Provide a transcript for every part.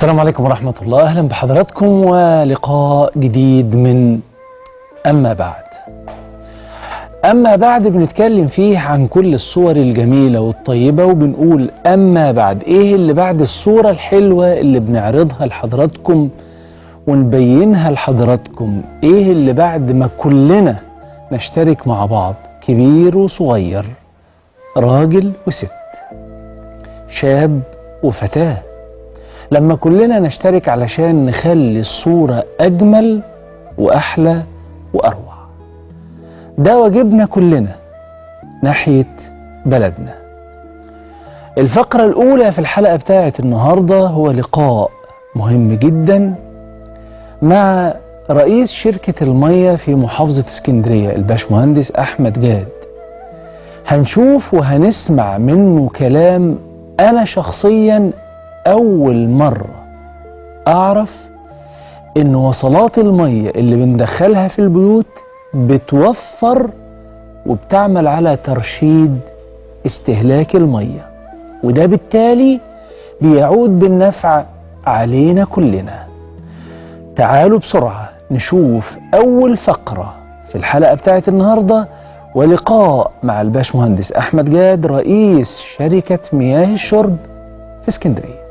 السلام عليكم ورحمة الله أهلا بحضراتكم ولقاء جديد من أما بعد أما بعد بنتكلم فيه عن كل الصور الجميلة والطيبة وبنقول أما بعد إيه اللي بعد الصورة الحلوة اللي بنعرضها لحضراتكم ونبينها لحضراتكم إيه اللي بعد ما كلنا نشترك مع بعض كبير وصغير راجل وست شاب وفتاه لما كلنا نشترك علشان نخلي الصورة أجمل وأحلى وأروع ده واجبنا كلنا ناحية بلدنا الفقرة الأولى في الحلقة بتاعت النهاردة هو لقاء مهم جدا مع رئيس شركة المية في محافظة اسكندرية الباشمهندس أحمد جاد هنشوف وهنسمع منه كلام أنا شخصيا أول مرة أعرف إن وصلات المية اللي بندخلها في البيوت بتوفر وبتعمل على ترشيد استهلاك المية وده بالتالي بيعود بالنفع علينا كلنا تعالوا بسرعة نشوف أول فقرة في الحلقة بتاعت النهاردة ولقاء مع الباشمهندس أحمد جاد رئيس شركة مياه الشرب في اسكندريه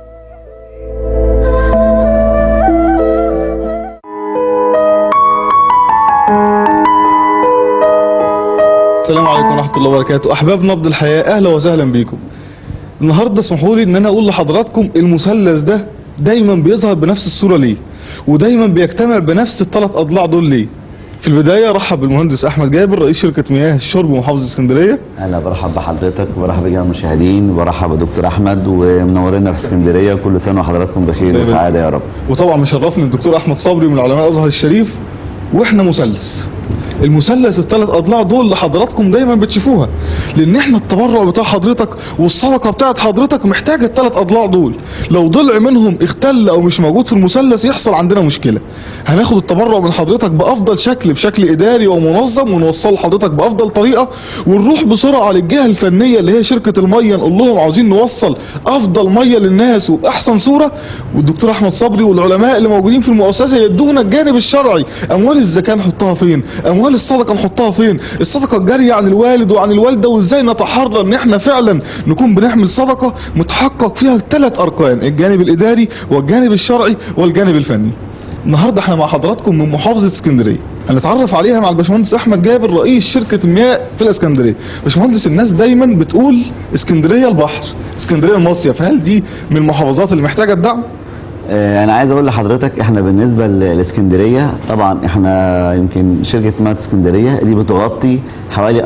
السلام عليكم ورحمة الله وبركاته أحباب نبض الحياة أهلا وسهلا بيكم النهاردة اسمحوا لي إن أنا أقول لحضراتكم المثلث ده دايما بيظهر بنفس الصورة ليه ودايما بيجتمع بنفس الثلاث أضلاع دول ليه في البداية رحب بالمهندس أحمد جابر رئيس شركة مياه الشرب بمحافظة اسكندرية اهلا برحب بحضرتك وبرحب بجميع المشاهدين وبرحب بدكتور احمد ومنورنا في اسكندريه كل سنه وحضراتكم بخير وسعاده يا رب وطبعا مشرفني الدكتور أحمد صبري من علماء الأزهر الشريف واحنا مثلث المثلث الثلاث اضلاع دول اللي حضراتكم دايما بتشوفوها لان احنا التبرع بتاع حضرتك والصدقه بتاعت حضرتك محتاجه الثلاث اضلاع دول لو ضلع منهم اختل او مش موجود في المثلث يحصل عندنا مشكله هناخد التبرع من حضرتك بافضل شكل بشكل اداري ومنظم ونوصل لحضرتك بافضل طريقه ونروح بسرعه للجهه الفنيه اللي هي شركه الميه نقول لهم عاوزين نوصل افضل ميه للناس وباحسن صوره والدكتور احمد صبري والعلماء اللي موجودين في المؤسسه يدونا الجانب الشرعي اموال الزكاه نحطها فين اموال الصدقه نحطها فين الصدقه الجاريه عن الوالد وعن الوالده وازاي نتحرى ان احنا فعلا نكون بنعمل صدقه متحقق فيها ثلاث اركان الجانب الاداري والجانب الشرعي والجانب الفني النهارده احنا مع حضراتكم من محافظه اسكندريه هنتعرف عليها مع الباشمهندس احمد جابر رئيس شركه المياه في الاسكندريه باشمهندس الناس دايما بتقول اسكندريه البحر اسكندريه المصيف هل دي من المحافظات اللي محتاجه الدعم آه، انا عايز اقول لحضرتك احنا بالنسبه ل- لاسكندريه طبعا احنا يمكن شركه مات اسكندريه دي بتغطي حوالي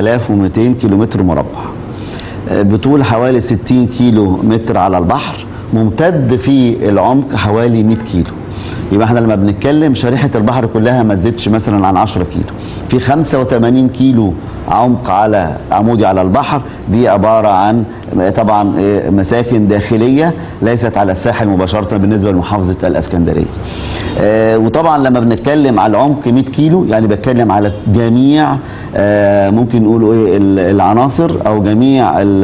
4200 كيلومتر مربع آه، بطول حوالي 60 كيلو متر على البحر ممتد في العمق حوالي 100 كيلو يبقى احنا لما بنتكلم شريحه البحر كلها ما تزيدش مثلا عن 10 كيلو في 85 كيلو عمق على عمودي على البحر دي عباره عن طبعا إيه، مساكن داخليه ليست على الساحل مباشره بالنسبه لمحافظه الاسكندريه آه، وطبعا لما بنتكلم على العمق 100 كيلو يعني بتكلم على جميع آه، ممكن نقولوا ايه ال- العناصر او جميع ال-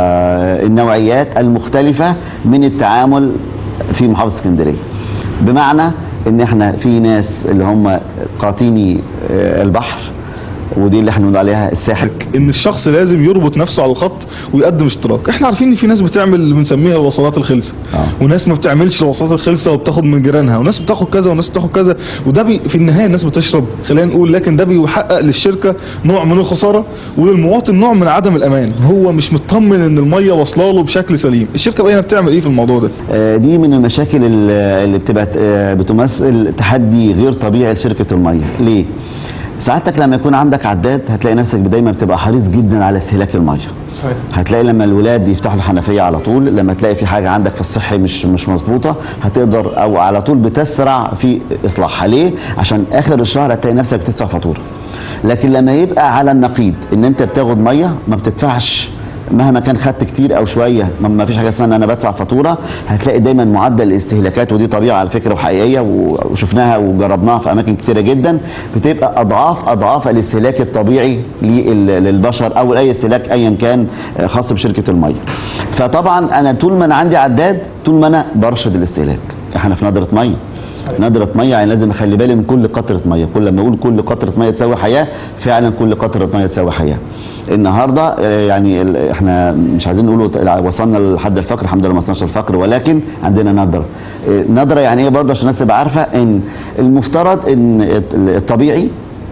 آه، النوعيات المختلفه من التعامل في محافظه اسكندريه بمعنى ان احنا في ناس اللي هم قاطيني آه، البحر ودي اللي احنا بنقول عليها الساحل ان الشخص لازم يربط نفسه على الخط ويقدم اشتراك احنا عارفين ان في ناس بتعمل اللي بنسميها الوصلات الخلسه آه. وناس ما بتعملش الوصلات الخلسه وبتاخد من جيرانها وناس بتاخد كذا وناس بتاخد كذا وده بي في النهايه الناس بتشرب خلينا نقول لكن ده بيحقق للشركه نوع من الخساره وللمواطن نوع من عدم الامان هو مش مطمن ان الميه واصله له بشكل سليم الشركه بقى هنا بتعمل ايه في الموضوع ده آه، دي من المشاكل ال- اللي بتبقى آه، بتمثل تحدي غير طبيعي لشركه الميه ليه ساعتك لما يكون عندك عداد هتلاقي نفسك دايما بتبقى حريص جدا على استهلاك الميه صحيح هتلاقي لما الولاد يفتحوا الحنفيه على طول لما تلاقي في حاجه عندك في الصحي مش مش مظبوطه هتقدر او على طول بتسرع في اصلاحها ليه عشان اخر الشهر هتلاقي نفسك بتدفع فاتوره لكن لما يبقى على النقيض ان انت بتاخد ميه ما بتدفعش مهما كان خدت كتير او شويه ما- ما فيش حاجه اسمها ان انا بدفع فاتوره هتلاقي دايما معدل الاستهلاكات ودي طبيعه على فكره وحقيقيه و- وشفناها وجربناها في اماكن كتيره جدا بتبقى اضعاف اضعاف الاستهلاك الطبيعي لل- للبشر او اي استهلاك ايا كان آه، خاص بشركه الميه فطبعا انا طول ما انا عندي عداد طول ما انا برشد الاستهلاك احنا في نظره ميه نظرة مية يعني لازم اخلي بالي من كل قطرة مية كل ما اقول كل قطرة مية تساوي حياة فعلا كل قطرة مية تساوي حياة النهاردة آه، يعني ال- احنا مش عايزين نقول وصلنا لحد الفقر الحمد لله ما وصلناش للفقر ولكن عندنا نظرة آه، نظرة يعني ايه برضه عشان الناس تبقى عارفة ان المفترض ان الت- الطبيعي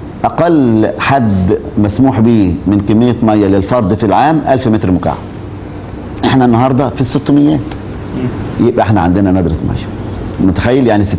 اقل حد مسموح به من كمية مية للفرد في العام 1000 متر مكعب احنا النهارده في الستميات يبقى احنا عندنا ندرة ميه متخيل يعني 60%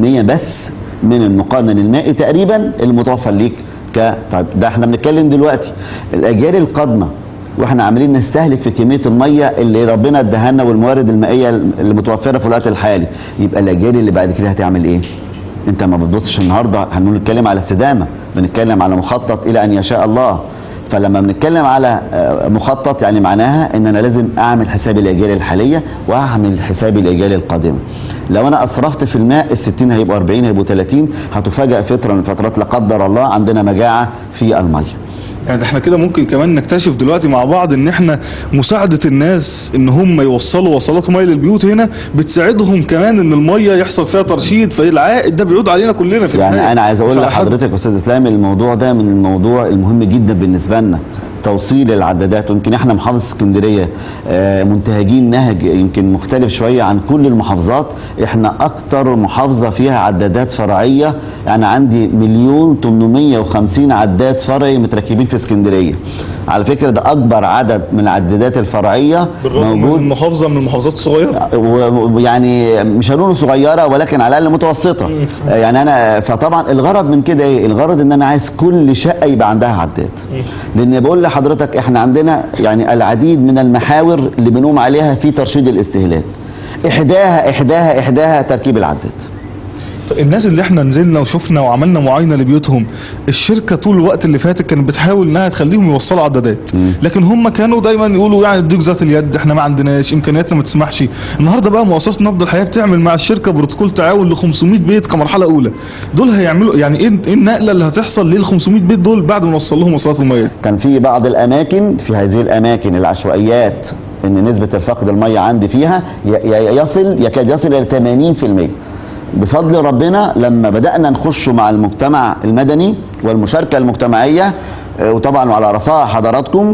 بس من المقنن المائي تقريبا المتوفر ليك ك طيب ده احنا بنتكلم دلوقتي الاجيال القادمه واحنا عاملين نستهلك في كميه الميه اللي ربنا اداها لنا والموارد المائيه اللي متوفره في الوقت الحالي يبقى الاجيال اللي بعد كده هتعمل ايه؟ انت ما بتبصش النهارده هنتكلم على استدامه بنتكلم على مخطط الى ان يشاء الله فلما بنتكلم على آه، مخطط يعني معناها ان انا لازم اعمل حسابي الاجيال الحاليه واعمل حسابي الاجيال القادمه لو انا اسرفت في الماء ال 60 هيبقوا 40 هيبقوا 30 هتفاجئ فتره من الفترات لا قدر الله عندنا مجاعه في الميه يعني احنا كده ممكن كمان نكتشف دلوقتي مع بعض ان احنا مساعدة الناس ان هم يوصلوا وصلات مية للبيوت هنا بتساعدهم كمان ان المية يحصل فيها ترشيد فالعائد ده بيعود علينا كلنا في النهاية يعني انا عايز اقول مش على حد. لحضرتك يا استاذ اسلام الموضوع ده من الموضوع المهم جدا بالنسبه لنا توصيل العدادات ويمكن احنا محافظه اسكندريه آه، منتهجين نهج يمكن مختلف شويه عن كل المحافظات احنا اكتر محافظه فيها عدادات فرعيه يعني عندي مليون 850 عداد فرعي متركبين في اسكندريه على فكره ده اكبر عدد من العدادات الفرعيه بالرغم من موجود محافظة من المحافظات الصغيرة و- ويعني مش هنقول صغيره ولكن على الاقل متوسطه يعني انا فطبعا الغرض من كده ايه الغرض ان انا عايز كل شقه يبقى عندها عداد لان بقول لحضرتك احنا عندنا يعني العديد من المحاور اللي بنقوم عليها في ترشيد الاستهلاك احداها احداها احداها تركيب العداد الناس اللي احنا نزلنا وشفنا وعملنا معاينه لبيوتهم الشركه طول الوقت اللي فاتت كانت بتحاول انها تخليهم يوصلوا عدادات لكن هم كانوا دايما يقولوا يعني اديك ذات اليد احنا ما عندناش امكانياتنا ما تسمحش النهارده بقى مؤسسه نبض الحياه بتعمل مع الشركه بروتوكول تعاون ل 500 بيت كمرحله اولى دول هيعملوا يعني ايه ايه النقله اللي هتحصل لل 500 بيت دول بعد ما نوصل لهم وصلات الميه كان في بعض الاماكن في هذه الاماكن العشوائيات ان نسبه الفقد الميه عندي فيها ي- ي- يصل يكاد يصل الى 80% بفضل ربنا لما بدانا نخش مع المجتمع المدني والمشاركه المجتمعيه آه، وطبعا وعلى راسها حضراتكم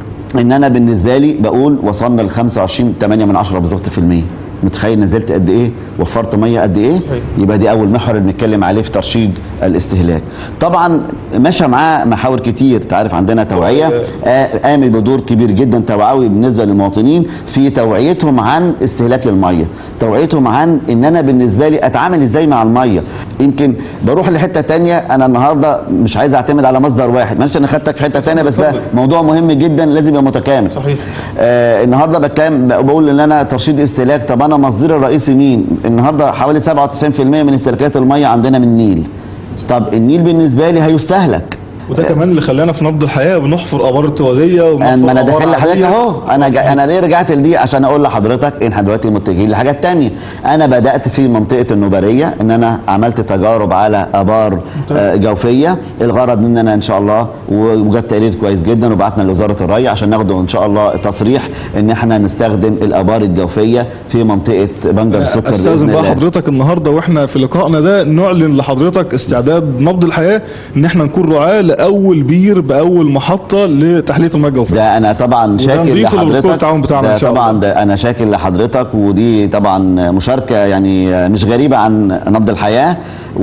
ان انا بالنسبه لي بقول وصلنا ل 25 8 من 10 بالظبط في المية متخيل نزلت قد ايه وفرت ميه قد ايه صحيح. يبقى دي اول محور بنتكلم عليه في ترشيد الاستهلاك طبعا مشى معاه محاور كتير تعرف عندنا توعيه آه، قامت بدور كبير جدا توعوي بالنسبه للمواطنين في توعيتهم عن استهلاك الميه توعيتهم عن ان انا بالنسبه لي اتعامل ازاي مع الميه يمكن بروح لحته تانية انا النهارده مش عايز اعتمد على مصدر واحد معلش انا خدتك في حته تانية بس ده اتفضل. موضوع مهم جدا لازم يبقى متكامل صحيح. آه النهارده بتكلم بقول ان انا ترشيد استهلاك طب انا مصدري الرئيسي مين؟ النهارده حوالي 97% من استهلاكات الميه عندنا من النيل. طب النيل بالنسبه لي هيستهلك وده كمان اللي خلانا في نبض الحياه بنحفر ابار ارتوازيه وبنحفر ما انا آبار داخل لحضرتك عادية. اهو انا جا انا ليه رجعت لدي عشان اقول لحضرتك ان احنا دلوقتي متجهين لحاجات تانية انا بدات في منطقه النوباريه ان انا عملت تجارب على ابار آه، جوفيه الغرض من ان انا ان شاء الله و- وجد تقرير كويس جدا وبعتنا لوزاره الري عشان ناخده ان شاء الله تصريح ان احنا نستخدم الابار الجوفيه في منطقه بنجر السكر استاذن بإذن بقى الله. حضرتك النهارده واحنا في لقائنا ده نعلن لحضرتك استعداد نبض الحياه ان احنا نكون رعاه لاول بير باول محطه لتحليه المياه الجوفيه ده انا طبعا شاكر نضيفه لبروتوكول لحضرتك التعاون بتاعنا ده إن شاء طبعا الله. ده انا شاكر لحضرتك ودي طبعا مشاركه يعني مش غريبه عن نبض الحياه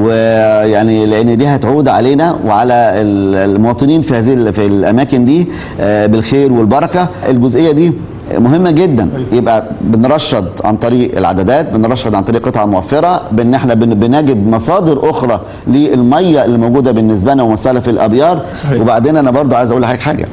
ويعني لان دي هتعود علينا وعلى ال- المواطنين في هذه ال- في الاماكن دي آه، بالخير والبركه الجزئيه دي مهمه جدا يبقى بنرشد عن طريق العدادات بنرشد عن طريق قطع موفره بان احنا بن- بنجد مصادر اخرى للميه اللي موجوده بالنسبه لنا وممثله في الابيار صحيح. وبعدين انا برضو عايز اقول لحضرتك حاجه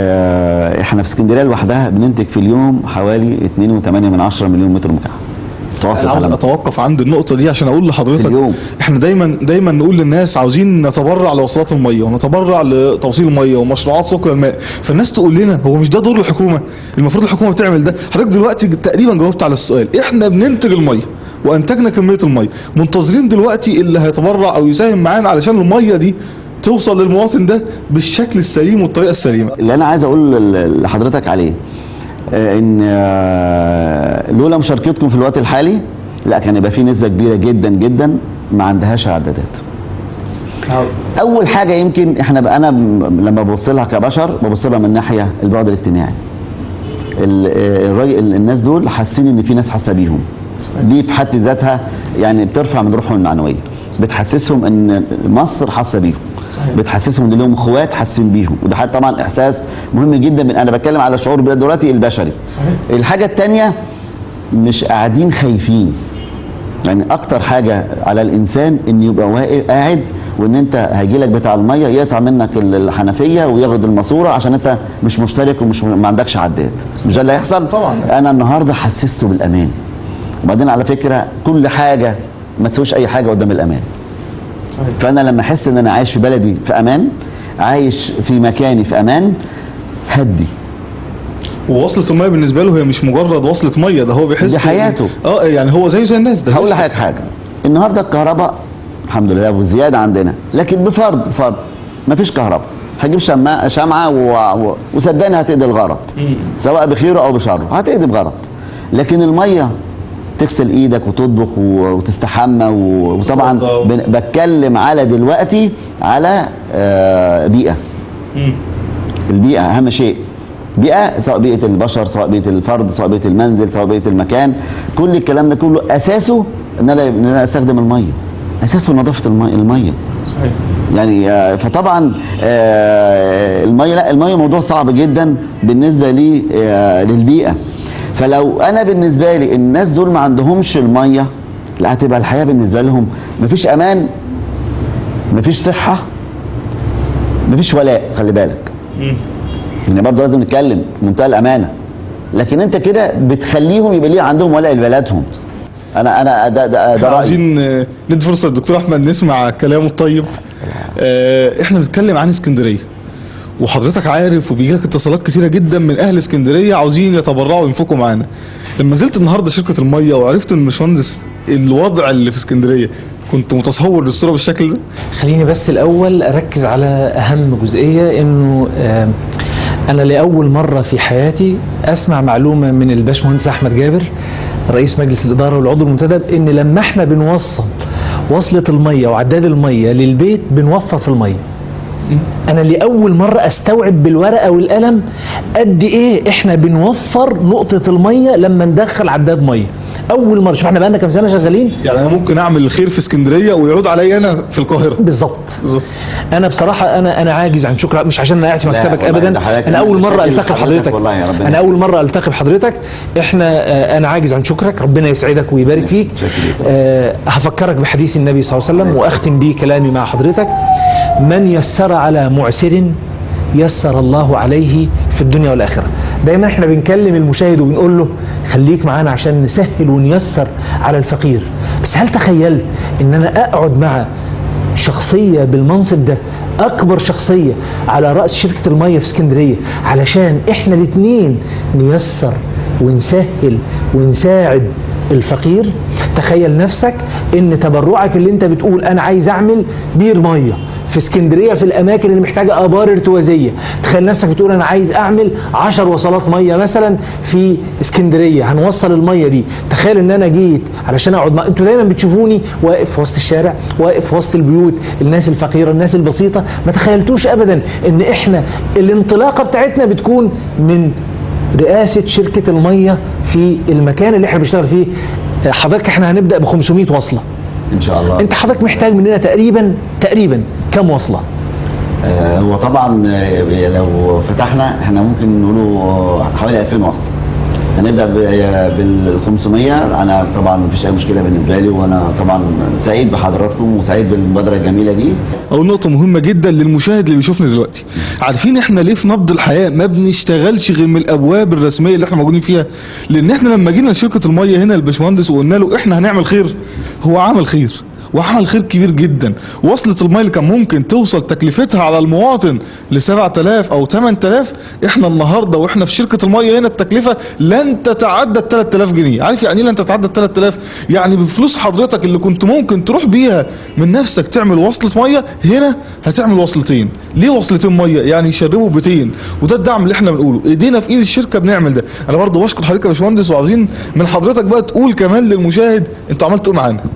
آه، احنا في اسكندريه لوحدها بننتج في اليوم حوالي 2.8 من 10 مليون متر مكعب متوسط انا عاوز على اتوقف عند النقطه دي عشان اقول لحضرتك اليوم. احنا دايما دايما نقول للناس عاوزين نتبرع لوصلات الميه ونتبرع لتوصيل الميه ومشروعات سقيا الماء فالناس تقول لنا هو مش ده دور الحكومه المفروض الحكومه بتعمل ده حضرتك دلوقتي تقريبا جاوبت على السؤال احنا بننتج الميه وانتجنا كميه الميه منتظرين دلوقتي اللي هيتبرع او يساهم معانا علشان الميه دي توصل للمواطن ده بالشكل السليم والطريقه السليمه اللي انا عايز اقول ل- لحضرتك عليه آه، ان آه، لولا مشاركتكم في الوقت الحالي لا كان يبقى في نسبه كبيره جدا جدا ما عندهاش عدادات اول حاجه يمكن احنا بقى انا ب- لما ببص لها كبشر ببص لها من ناحيه البعد الاجتماعي ال- آه، الراجل ال- الناس دول حاسين ان في ناس حاسه بيهم دي في حد ذاتها يعني بترفع من روحهم المعنويه بتحسسهم ان مصر حاسه بيهم بتحسسهم ان لهم اخوات حاسين بيهم وده حاجة طبعا احساس مهم جدا من انا بتكلم على شعور ده دلوقتي البشري صحيح. الحاجه الثانيه مش قاعدين خايفين يعني اكتر حاجه على الانسان ان يبقى واقف قاعد وان انت هيجي لك بتاع الميه يقطع منك ال- الحنفيه وياخد الماسوره عشان انت مش مشترك ومش ما عندكش عداد مش ده اللي هيحصل طبعاً. انا النهارده حسسته بالامان وبعدين على فكره كل حاجه ما تسويش اي حاجه قدام الامان صحيح. فانا لما احس ان انا عايش في بلدي في امان عايش في مكاني في امان هدي ووصلة المية بالنسبة له هي مش مجرد وصلة مية ده هو بيحس دي حياته. اه يعني هو زيه زي الناس ده هقول مش- لحضرتك حاجه النهارده الكهرباء الحمد لله وزياده عندنا لكن بفرض فرض مفيش كهرباء هجيب شماعه شمعه و... و... وصدقني هتقضي الغرض سواء بخيره او بشره هتقضي بغرض لكن الميه تغسل ايدك وتطبخ و... وتستحمى و... وطبعا تتوضى. بن... بتكلم على دلوقتي على آه بيئه مم. البيئة أهم شيء بيئة سواء بيئة البشر سواء بيئة الفرد سواء بيئة المنزل سواء بيئة المكان كل الكلام ده كله أساسه إن أنا إن أنا أستخدم المية أساسه نظافة المية, المية. صحيح يعني آه، فطبعا آه، المية لا المية موضوع صعب جدا بالنسبة لي آه، للبيئة فلو أنا بالنسبة لي الناس دول ما عندهمش المية لا هتبقى الحياة بالنسبة لهم مفيش أمان مفيش صحة مفيش ولاء خلي بالك يعني برضه لازم نتكلم في منتهى الامانه لكن انت كده بتخليهم يبقى ليه عندهم ولاء لبلدهم انا انا ده ده, احنا ده رايي عايزين آه، ندي فرصة للدكتور احمد نسمع كلامه الطيب آه، احنا بنتكلم عن اسكندرية وحضرتك عارف وبيجي لك اتصالات كثيرة جدا من اهل اسكندرية عاوزين يتبرعوا وينفقوا معانا لما نزلت النهارده شركة المية وعرفت ان الباشمهندس الوضع اللي في اسكندرية كنت متصور للصورة بالشكل ده خليني بس الاول اركز على اهم جزئيه انه آم، انا لاول مره في حياتي اسمع معلومه من الباشمهندس احمد جابر رئيس مجلس الاداره والعضو المنتدب ان لما احنا بنوصل وصله الميه وعداد الميه للبيت بنوفر في الميه انا لاول مره استوعب بالورقه والقلم قد ايه احنا بنوفر نقطه الميه لما ندخل عداد ميه اول مره شوف احنا بقالنا كام سنه شغالين يعني انا ممكن اعمل الخير في اسكندرية ويعود عليا انا في القاهرة بالظبط بالظبط. انا بصراحه انا انا عاجز عن شكر مش عشان انا قاعد في لا مكتبك والله ابدا ده حضرتك انا اول مره شاكر التقي لحضرتك بحضرتك والله يا ربنا انا يخليك. اول مره التقي بحضرتك احنا آه، انا عاجز عن شكرك ربنا يسعدك ويبارك فيك شاكر ليك. آه، هفكرك بحديث النبي صلى الله عليه وسلم واختم بيه كلامي مع حضرتك من يسر على معسر يسر الله عليه في الدنيا والاخره دايما احنا بنكلم المشاهد وبنقول له خليك معانا عشان نسهل ونيسر على الفقير بس هل تخيلت ان انا اقعد مع شخصية بالمنصب ده أكبر شخصية على رأس شركة المية في اسكندرية علشان إحنا الاتنين نيسر ونسهل ونساعد الفقير تخيل نفسك ان تبرعك اللي انت بتقول انا عايز اعمل بير ميه في اسكندريه في الاماكن اللي محتاجه ابار ارتوازيه تخيل نفسك بتقول انا عايز اعمل 10 وصلات ميه مثلا في اسكندريه هنوصل الميه دي تخيل ان انا جيت علشان اقعد مع... انتوا دايما بتشوفوني واقف في وسط الشارع واقف في وسط البيوت الناس الفقيره الناس البسيطه ما تخيلتوش ابدا ان احنا الانطلاقه بتاعتنا بتكون من رئاسه شركه الميه في المكان اللي احنا بنشتغل فيه حضرتك احنا هنبدا ب 500 وصله ان شاء الله انت حضرتك محتاج مننا تقريبا تقريبا كم وصله آه، هو طبعا آه، لو فتحنا احنا ممكن نقوله حوالي 2000 وصل هنبدا بال 500 انا طبعا مفيش اي مشكله بالنسبه لي وانا طبعا سعيد بحضراتكم وسعيد بالمبادره الجميله دي او نقطة مهمة جدا للمشاهد اللي بيشوفنا دلوقتي عارفين احنا ليه في نبض الحياة ما بنشتغلش غير من الابواب الرسمية اللي احنا موجودين فيها لان احنا لما جينا لشركة المية هنا الباشمهندس وقلنا له احنا هنعمل خير هو عمل خير وعمل خير كبير جدا وصلت المية اللي كان ممكن توصل تكلفتها على المواطن ل 7000 او 8000 احنا النهارده واحنا في شركه المية هنا التكلفه لن تتعدى ال 3000 جنيه عارف يعني ايه لن تتعدى ال 3000 يعني بفلوس حضرتك اللي كنت ممكن تروح بيها من نفسك تعمل وصله ميه هنا هتعمل وصلتين ليه وصلتين ميه يعني يشربوا بيتين وده الدعم اللي احنا بنقوله ايدينا في ايد الشركه بنعمل ده انا برضه بشكر حضرتك يا باشمهندس وعاوزين من حضرتك بقى تقول كمان للمشاهد انتوا عملتوا ايه معانا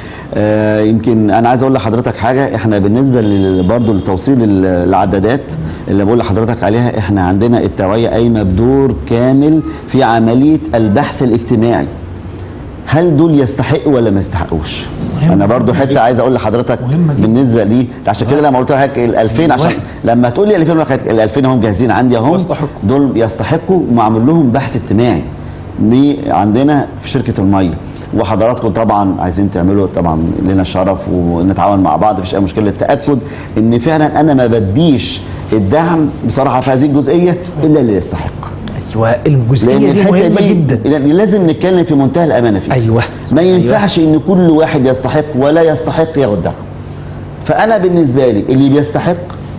آه، يمكن انا عايز اقول لحضرتك حاجه احنا بالنسبه لل- برضو لتوصيل ال- العدادات اللي بقول لحضرتك عليها احنا عندنا التوعيه قايمه بدور كامل في عمليه البحث الاجتماعي هل دول يستحقوا ولا ما يستحقوش مهم انا برضو جداً. حته عايز اقول لحضرتك مهمة جداً. بالنسبه لي عشان كده لما قلت لك ال 2000 عشان واحد. لما تقول لي 2000 ال 2000 هم جاهزين عندي اهم يستحقوا. دول يستحقوا ومعمول لهم بحث اجتماعي بي- عندنا في شركه الميه وحضراتكم طبعا عايزين تعملوا طبعا لنا الشرف ونتعاون مع بعض مفيش اي مشكله للتاكد ان فعلا انا ما بديش الدعم بصراحه في هذه الجزئيه الا اللي يستحق ايوه الجزئيه لان دي الحته مهمه دي جدا لأن لازم نتكلم في منتهى الامانه فيها ايوه ما أيوة. ينفعش ان كل واحد يستحق ولا يستحق ياخد دعم فانا بالنسبه لي اللي بيستحق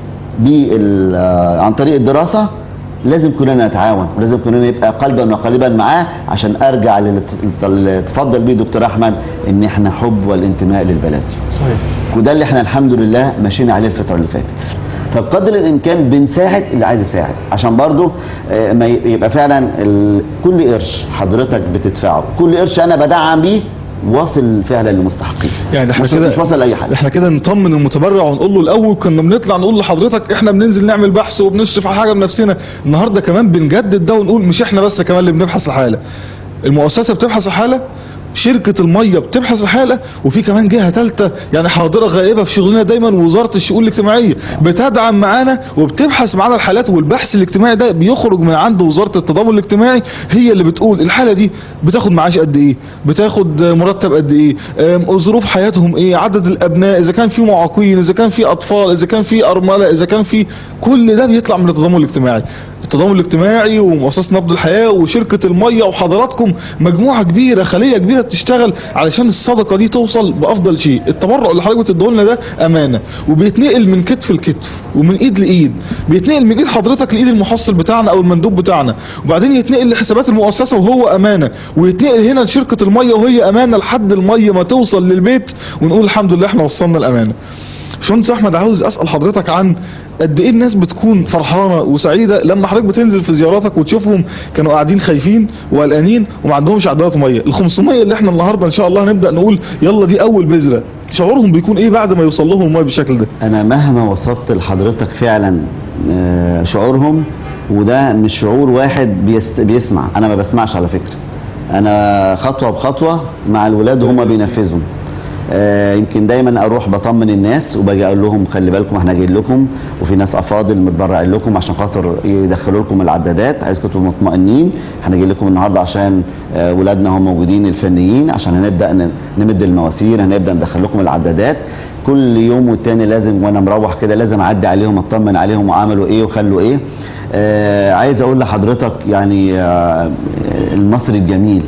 بال- آه، عن طريق الدراسه لازم كلنا نتعاون ولازم كلنا يبقى قلبا وقالبا معاه عشان ارجع للي ت- اللي تفضل بيه دكتور احمد ان احنا حب والانتماء للبلد صحيح وده اللي احنا الحمد لله ماشيين عليه الفتره اللي فاتت فبقدر الامكان بنساعد اللي عايز يساعد عشان برضو آه، ما ي- يبقى فعلا ال- كل قرش حضرتك بتدفعه كل قرش انا بدعم بيه واصل فعلا للمستحقين يعني احنا مش, كده مش واصل لاي حد احنا كده نطمن المتبرع ونقول له الاول كنا بنطلع نقول لحضرتك احنا بننزل نعمل بحث وبنشرف على حاجه بنفسنا النهارده كمان بنجدد ده ونقول مش احنا بس كمان اللي بنبحث الحاله المؤسسه بتبحث الحاله شركة المية بتبحث الحالة وفي كمان جهة ثالثة يعني حاضرة غائبة في شغلنا دايما وزارة الشؤون الاجتماعية بتدعم معانا وبتبحث معانا الحالات والبحث الاجتماعي ده بيخرج من عند وزارة التضامن الاجتماعي هي اللي بتقول الحالة دي بتاخد معاش قد ايه بتاخد مرتب قد ايه أم، ظروف حياتهم ايه عدد الابناء اذا كان في معاقين اذا كان في اطفال اذا كان في ارملة اذا كان في كل ده بيطلع من التضامن الاجتماعي التضامن الاجتماعي ومؤسسه نبض الحياه وشركه الميه وحضراتكم مجموعه كبيره خليه كبيره بتشتغل علشان الصدقه دي توصل بافضل شيء التبرع اللي حضرتك بتديه لنا ده امانه وبيتنقل من كتف لكتف ومن ايد لايد بيتنقل من ايد حضرتك لايد المحصل بتاعنا او المندوب بتاعنا وبعدين يتنقل لحسابات المؤسسه وهو امانه ويتنقل هنا لشركه الميه وهي امانه لحد الميه ما توصل للبيت ونقول الحمد لله احنا وصلنا الامانه باشمهندس احمد عاوز اسال حضرتك عن قد ايه الناس بتكون فرحانه وسعيده لما حضرتك بتنزل في زياراتك وتشوفهم كانوا قاعدين خايفين وقلقانين وما عندهمش عدادات ميه ال 500 اللي احنا النهارده ان شاء الله هنبدا نقول يلا دي اول بذره شعورهم بيكون ايه بعد ما يوصل لهم الميه بالشكل ده انا مهما وصفت لحضرتك فعلا آه، شعورهم وده مش شعور واحد بيست بيسمع انا ما بسمعش على فكره انا خطوه بخطوه مع الولاد وهم بينفذوا آه، يمكن دايما اروح بطمن الناس وباجي اقول لهم خلي بالكم احنا جايين لكم وفي ناس افاضل متبرعين لكم عشان خاطر يدخلوا لكم العدادات عايزكم تبقوا مطمئنين احنا جايين لكم النهارده عشان آه، ولادنا هم موجودين الفنيين عشان هنبدا ن- نمد المواسير هنبدا ندخل لكم العدادات كل يوم والتاني لازم وانا مروح كده لازم اعدي عليهم اطمن عليهم وعملوا ايه وخلوا ايه آه عايز اقول لحضرتك يعني آه المصري الجميل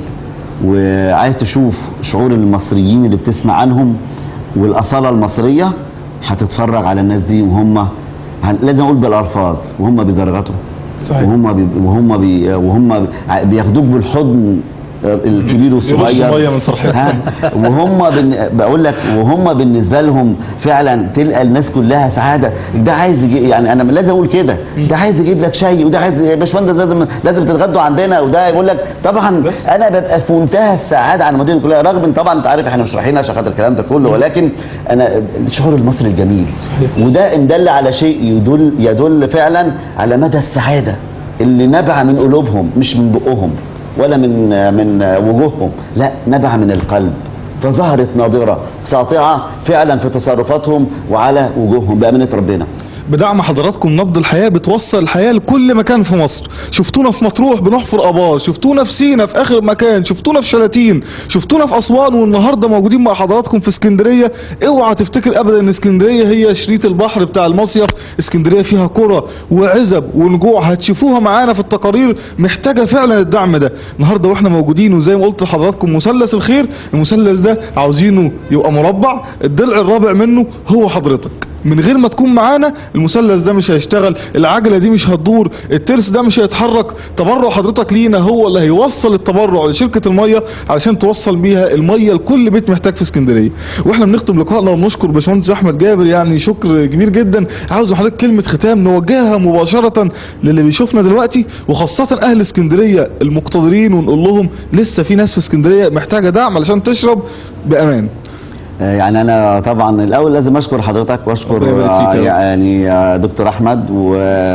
وعايز تشوف شعور المصريين اللي بتسمع عنهم والاصاله المصريه هتتفرج على الناس دي وهم هن- لازم اقول بالالفاظ وهم بيزرغطوا صحيح. وهم بي وهم بي وهم بياخدوك بالحضن الكبير والصغير مية من فرحتهم. ها وهم بن... بقول لك وهم بالنسبه لهم فعلا تلقى الناس كلها سعاده ده عايز يجي يعني انا لازم اقول كده ده عايز يجيب لك شاي وده عايز يا باشمهندس لازم لازم تتغدوا عندنا وده يقول لك طبعا بس. انا ببقى في منتهى السعاده على المدينه كلها رغم ان طبعا انت عارف احنا مش رايحين عشان خاطر الكلام ده كله ولكن انا الشعور المصري الجميل صحيح. وده ان دل على شيء يدل يدل فعلا على مدى السعاده اللي نبع من قلوبهم مش من بقهم ولا من من وجوههم لا نبع من القلب فظهرت ناظره ساطعه فعلا في تصرفاتهم وعلى وجوههم بامانه ربنا بدعم حضراتكم نبض الحياه بتوصل الحياه لكل مكان في مصر شفتونا في مطروح بنحفر ابار شفتونا في سينا في اخر مكان شفتونا في شلاتين شفتونا في اسوان والنهارده موجودين مع حضراتكم في اسكندريه اوعى تفتكر ابدا ان اسكندريه هي شريط البحر بتاع المصيف اسكندريه فيها قرى وعزب ونجوع هتشوفوها معانا في التقارير محتاجه فعلا الدعم ده النهارده واحنا موجودين وزي ما قلت لحضراتكم مثلث الخير المثلث ده عاوزينه يبقى مربع الضلع الرابع منه هو حضرتك من غير ما تكون معانا المثلث ده مش هيشتغل العجله دي مش هتدور الترس ده مش هيتحرك تبرع حضرتك لينا هو اللي هيوصل التبرع لشركه الميه علشان توصل بيها الميه لكل بيت محتاج في اسكندريه واحنا بنختم لقائنا وبنشكر باشمهندس احمد جابر يعني شكر كبير جدا عاوز من حضرتك كلمه ختام نوجهها مباشره للي بيشوفنا دلوقتي وخاصه اهل اسكندريه المقتدرين ونقول لهم لسه في ناس في اسكندريه محتاجه دعم علشان تشرب بامان آه، يعني انا طبعا الاول لازم اشكر حضرتك واشكر ربنا يبارك فيك يا آه، رب. يعني آه، دكتور احمد و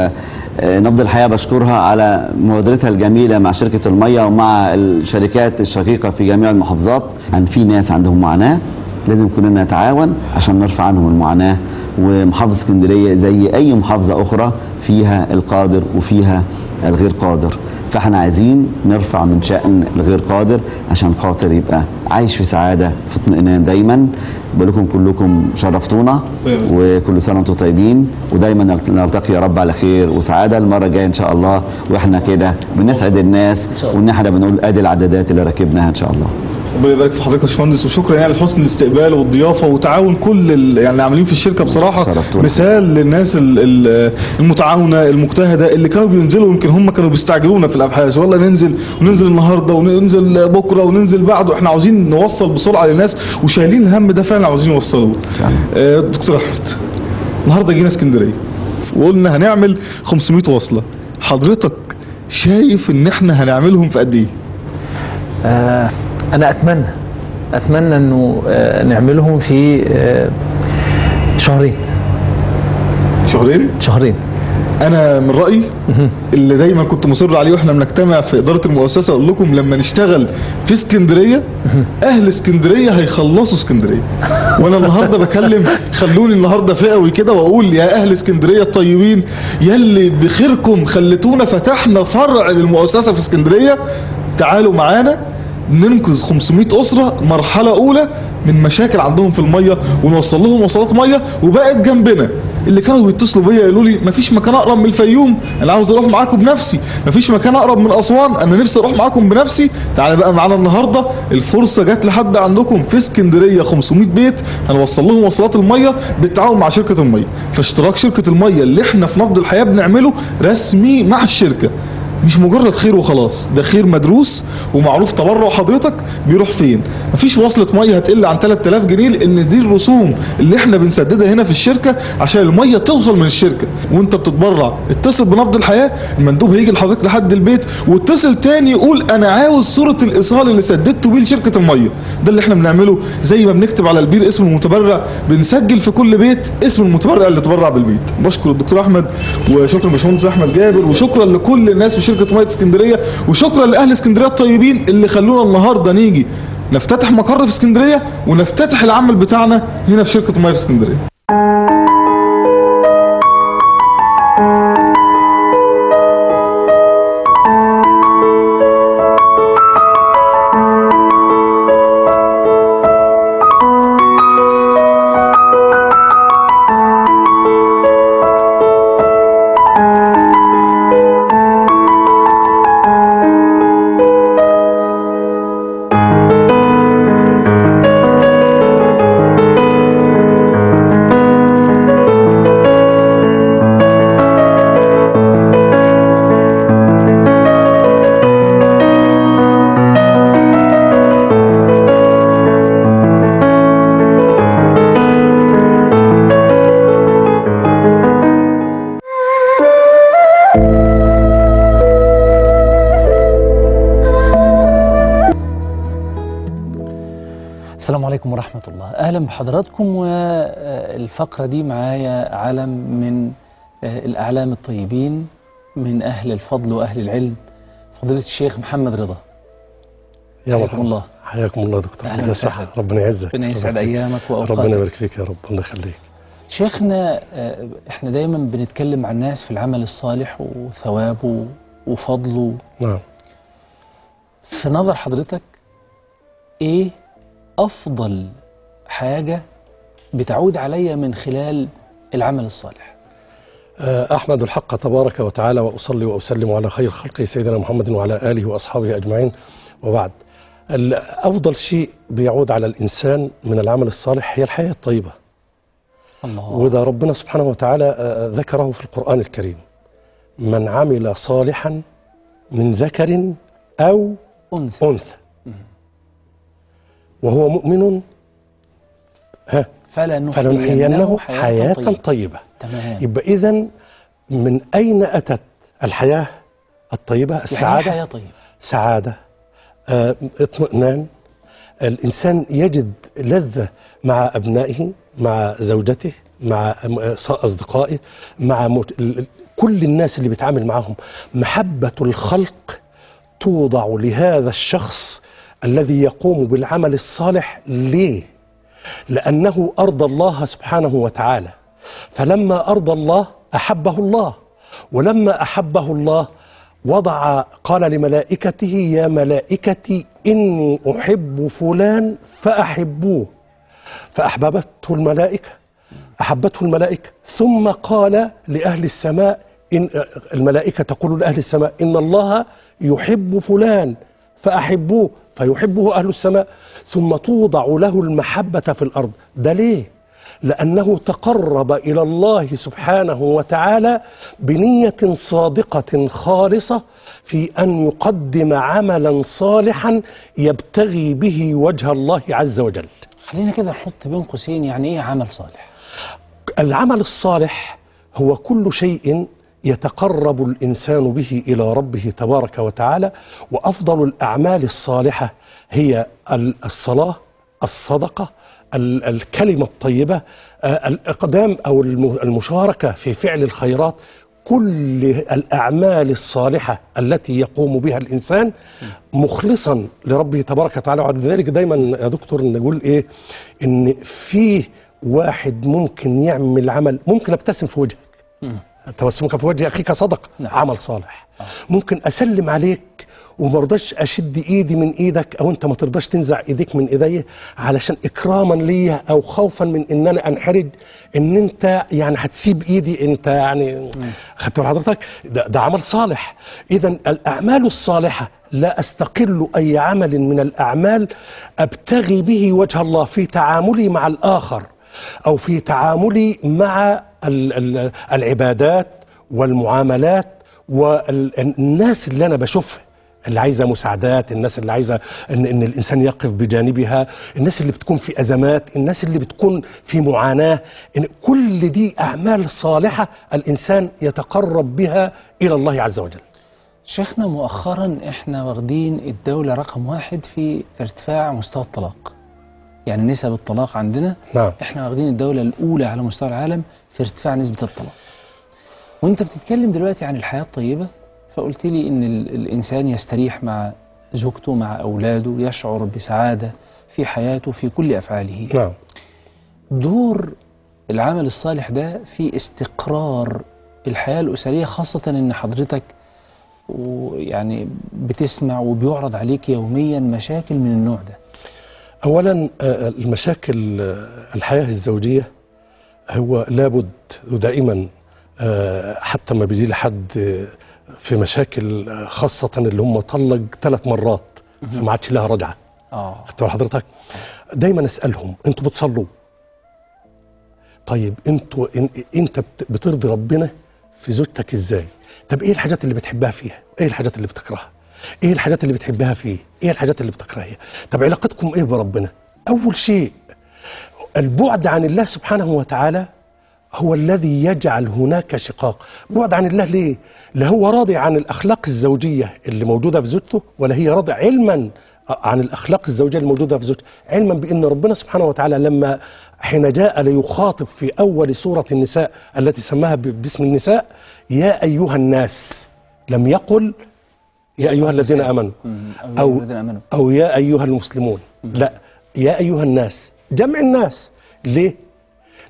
آه، نبض الحياه بشكرها على مبادرتها الجميله مع شركه الميه ومع الشركات الشقيقه في جميع المحافظات يعني في ناس عندهم معاناه لازم كلنا نتعاون عشان نرفع عنهم المعاناه ومحافظه اسكندريه زي اي محافظه اخرى فيها القادر وفيها الغير قادر فاحنا عايزين نرفع من شأن الغير قادر عشان خاطر يبقى عايش في سعادة في اطمئنان دايما بقول لكم كلكم شرفتونا وكل سنة وانتم طيبين ودايما نلت- نلتقي يا رب على خير وسعادة المرة الجاية ان شاء الله واحنا كده بنسعد الناس وان احنا بنقول ادي العدادات اللي ركبناها ان شاء الله ربنا يبارك في حضرتك يا باشمهندس وشكرا يعني لحسن الاستقبال والضيافه وتعاون كل ال- يعني اللي عاملين في الشركه بصراحه شرفتونا. مثال للناس ال- ال- المتعاونه المجتهده اللي كانوا بينزلوا يمكن هم كانوا بيستعجلونا في الابحاث والله ننزل وننزل النهارده وننزل بكره وننزل بعده احنا عاوزين نوصل بسرعه للناس وشايلين الهم ده فعلا عاوزين يوصلوه آه، دكتور احمد النهارده جينا اسكندريه وقلنا هنعمل 500 وصله حضرتك شايف ان احنا هنعملهم في قد ايه؟ آه انا اتمنى اتمنى انه آه نعملهم في آه شهرين شهرين؟ شهرين انا من رايي اللي دايما كنت مصر عليه واحنا بنجتمع في اداره المؤسسه اقول لكم لما نشتغل في اسكندريه اهل اسكندريه هيخلصوا اسكندريه وانا النهارده بكلم خلوني النهارده فئوي كده واقول يا اهل اسكندريه الطيبين يلي بخيركم خلتونا فتحنا فرع للمؤسسه في اسكندريه تعالوا معانا ننقذ 500 اسره مرحله اولى من مشاكل عندهم في الميه ونوصل لهم وصلات ميه وبقت جنبنا اللي كانوا بيتصلوا بيا يقولوا لي مفيش مكان اقرب من الفيوم انا عاوز اروح معاكم بنفسي مفيش مكان اقرب من اسوان انا نفسي اروح معاكم بنفسي تعالى بقى معانا النهارده الفرصه جت لحد عندكم في اسكندريه 500 بيت هنوصل لهم وصلات الميه بالتعاون مع شركه الميه فاشتراك شركه الميه اللي احنا في نبض الحياه بنعمله رسمي مع الشركه مش مجرد خير وخلاص ده خير مدروس ومعروف تبرع حضرتك بيروح فين مفيش وصلة مية هتقل عن 3000 جنيه لان دي الرسوم اللي احنا بنسددها هنا في الشركة عشان المية توصل من الشركة وانت بتتبرع اتصل بنبض الحياة المندوب هيجي لحضرتك لحد البيت واتصل تاني يقول انا عاوز صورة الايصال اللي سددته بيه لشركة المية ده اللي احنا بنعمله زي ما بنكتب على البير اسم المتبرع بنسجل في كل بيت اسم المتبرع اللي تبرع بالبيت بشكر الدكتور احمد وشكرا باشمهندس احمد جابر وشكرا لكل الناس في شركه ميه اسكندريه وشكرا لاهل اسكندريه الطيبين اللي خلونا النهارده نيجي نفتتح مقر في اسكندريه ونفتتح العمل بتاعنا هنا في شركه ميه في اسكندريه السلام عليكم ورحمة الله أهلا بحضراتكم والفقرة دي معايا علم من آه، الأعلام الطيبين من أهل الفضل وأهل العلم فضيلة الشيخ محمد رضا يا حياكم مرحبا الله. حياك الله دكتور أهلا ازي وسهلا. الصحة ربنا يعزك ربنا يسعد يخليك. أيامك وأوقاتك ربنا يبارك فيك يا رب الله يخليك إن شيخنا آه، احنا دايما بنتكلم مع الناس في العمل الصالح وثوابه وفضله نعم في نظر حضرتك ايه افضل حاجة بتعود عليا من خلال العمل الصالح آه، أحمد الحق تبارك وتعالى وأصلي وأسلم على خير خلقه سيدنا محمد وعلى آله وأصحابه أجمعين وبعد ال- أفضل شيء بيعود على الإنسان من العمل الصالح هي الحياة الطيبة الله وده ربنا سبحانه وتعالى آه، ذكره في القرآن الكريم من عمل صالحا من ذكر أو أنثى أنثى وهو مؤمن ها فلنحيينه فلنحيينه حياة, حياة طيبة طيبة تمام يبقى إذا من أين أتت الحياة الطيبة يعني إيه السعادة حياة طيبة سعادة آه، اطمئنان الإنسان يجد لذة مع أبنائه مع زوجته مع م- أصدقائه مع مت... ال- ال- كل الناس اللي بيتعامل معهم محبة الخلق توضع لهذا الشخص الذي يقوم بالعمل الصالح ليه؟ لأنه أرضى الله سبحانه وتعالى فلما أرضى الله أحبه الله ولما أحبه الله وضع قال لملائكته يا ملائكتي إني أحب فلان فأحبوه فأحببته الملائكة أحبته الملائكة ثم قال لأهل السماء إن الملائكة تقول لأهل السماء إن الله يحب فلان فأحبوه فيحبه أهل السماء ثم توضع له المحبة في الأرض ده ليه؟ لأنه تقرب إلى الله سبحانه وتعالى بنية صادقة خالصة في أن يقدم عملا صالحا يبتغي به وجه الله عز وجل خلينا كده نحط بين قوسين يعني ايه عمل صالح العمل الصالح هو كل شيء يتقرب الانسان به الى ربه تبارك وتعالى وافضل الاعمال الصالحه هي ال- الصلاه الصدقه ال- الكلمه الطيبه آه، الاقدام او الم- المشاركه في فعل الخيرات كل الاعمال الصالحه التي يقوم بها الانسان مخلصا لربه تبارك وتعالى ولذلك دايما يا دكتور نقول ايه ان فيه واحد ممكن يعمل عمل ممكن ابتسم في وجهك تبسمك في وجه اخيك صدق نعم. عمل صالح ممكن اسلم عليك وما رضاش اشد ايدي من ايدك او انت ما ترضاش تنزع ايديك من ايديا علشان اكراما ليا او خوفا من ان انا انحرج ان انت يعني هتسيب ايدي انت يعني خدت بال حضرتك ده, ده عمل صالح اذا الاعمال الصالحه لا استقل اي عمل من الاعمال ابتغي به وجه الله في تعاملي مع الاخر او في تعاملي مع ال- ال- العبادات والمعاملات والناس اللي انا بشوفها اللي عايزه مساعدات الناس اللي عايزه ان, إن الانسان يقف بجانبها الناس اللي بتكون في ازمات الناس اللي بتكون في معاناه إن كل دي اعمال صالحه الانسان يتقرب بها الى الله عز وجل شيخنا مؤخرا احنا واخدين الدولة رقم واحد في ارتفاع مستوى الطلاق يعني نسب الطلاق عندنا نعم. احنا واخدين الدولة الأولى على مستوى العالم في ارتفاع نسبة الطلاق وانت بتتكلم دلوقتي عن الحياة الطيبة فقلت لي ان ال- الإنسان يستريح مع زوجته مع أولاده يشعر بسعادة في حياته في كل أفعاله نعم دور العمل الصالح ده في استقرار الحياة الأسرية خاصة إن حضرتك ويعني بتسمع وبيعرض عليك يوميا مشاكل من النوع ده اولا آه، المشاكل آه، الحياه الزوجيه هو لابد ودائما آه، حتى ما بيجي لحد آه، في مشاكل آه، خاصه اللي هم طلق ثلاث مرات فما عادش لها رجعه اه خدت بال حضرتك دايما اسالهم انتوا بتصلوا طيب انتوا إن انت بت- بترضي ربنا في زوجتك ازاي طب ايه الحاجات اللي بتحبها فيها ايه الحاجات اللي بتكرهها ايه الحاجات اللي بتحبها فيه ايه الحاجات اللي بتكرهها طب علاقتكم ايه بربنا اول شيء البعد عن الله سبحانه وتعالى هو الذي يجعل هناك شقاق بعد عن الله ليه لا هو راضي عن الأخلاق الزوجية اللي موجودة في زوجته ولا هي راضي علما عن الأخلاق الزوجية الموجودة في زوجته علما بأن ربنا سبحانه وتعالى لما حين جاء ليخاطب في أول سورة النساء التي سماها ب- باسم النساء يا أيها الناس لم يقل يا أيها الذين آمنوا مم. أو يا الذين آمنوا. أو يا أيها المسلمون لا يا أيها الناس جمع الناس ليه؟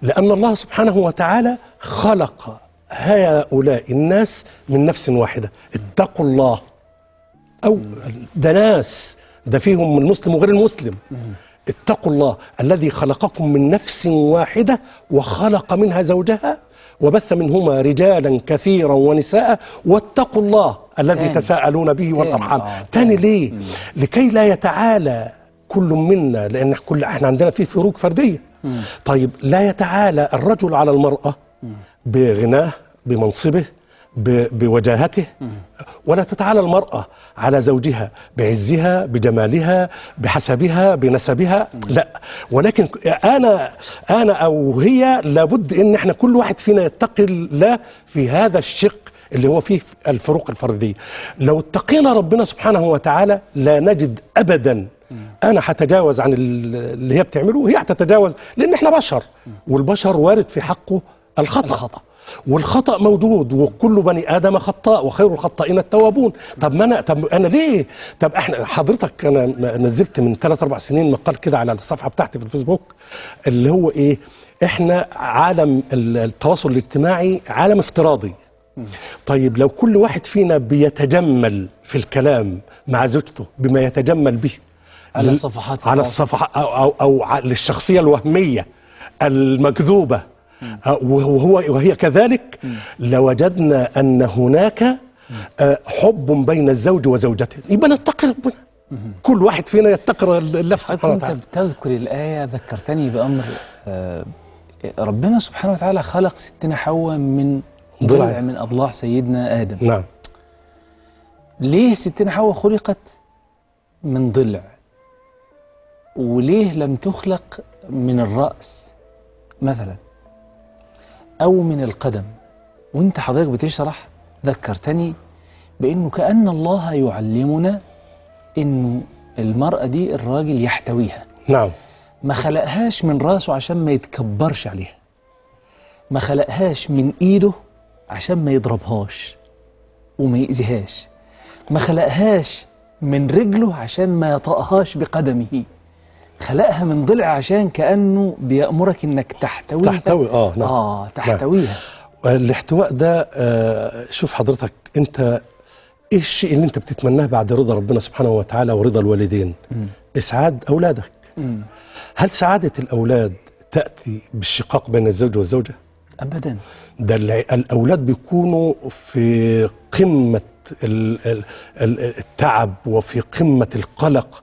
لأن الله سبحانه وتعالى خلق هؤلاء الناس من نفس واحدة اتقوا الله أو ده ناس ده فيهم المسلم وغير المسلم اتقوا الله الذي خلقكم من نفس واحدة وخلق منها زوجها وبث منهما رجالا كثيرا ونساء واتقوا الله الذي تاني. تساءلون به والأرحام آه، تاني ليه لكي لا يتعالى كل منا لأن كل احنا عندنا في فروق فردية طيب لا يتعالى الرجل على المرأة بغناه بمنصبه ب- بوجاهته ولا تتعالى المرأة على زوجها بعزها بجمالها بحسبها بنسبها لا ولكن أنا أنا أو هي لابد إن احنا كل واحد فينا يتقي الله في هذا الشق اللي هو فيه الفروق الفردية لو اتقينا ربنا سبحانه وتعالى لا نجد أبدا أنا هتجاوز عن ال- اللي هي بتعمله وهي هتتجاوز لأن احنا بشر والبشر وارد في حقه الخطأ, الخطأ. والخطأ موجود وكل بني آدم خطاء وخير الخطائين التوابون طب ما أنا طب أنا ليه طب احنا حضرتك أنا نزلت من ثلاث أربع سنين مقال كده على الصفحة بتاعتي في الفيسبوك اللي هو إيه احنا عالم ال- التواصل الاجتماعي عالم افتراضي طيب لو كل واحد فينا بيتجمل في الكلام مع زوجته بما يتجمل به على لل- صفحات على التواصل. الصفحات أو, أو, أو ع- للشخصية الوهمية المكذوبة آه، وهو وهي كذلك لوجدنا أن هناك آه، حب بين الزوج وزوجته يبقى نتقي ربنا كل واحد فينا يتقي الله حضرتك سبحانه انت وتعالى بتذكر الآية ذكرتني بأمر آه، ربنا سبحانه وتعالى خلق ستنا حواء من ضلع. ضلع من أضلاع سيدنا آدم نعم ليه ستنا حواء خلقت من ضلع وليه لم تخلق من الرأس مثلا أو من القدم وانت حضرتك بتشرح ذكرتني بأنه كأن الله يعلمنا أنه المرأة دي الراجل يحتويها نعم ما خلقهاش من راسه عشان ما يتكبرش عليها ما خلقهاش من ايده عشان ما يضربهاش وما يأذيهاش ما خلقهاش من رجله عشان ما يطأهاش بقدمه خلقها من ضلع عشان كأنه بيأمرك انك تحتويها تحتوي اه نعم اه تحتويها الاحتواء ده آه، شوف حضرتك انت ايه الشيء اللي انت بتتمناه بعد رضا ربنا سبحانه وتعالى ورضا الوالدين اسعاد اولادك مم. هل سعاده الاولاد تاتي بالشقاق بين الزوج والزوجه ابدا ده الع- الاولاد بيكونوا في قمه ال- ال- ال- التعب وفي قمه القلق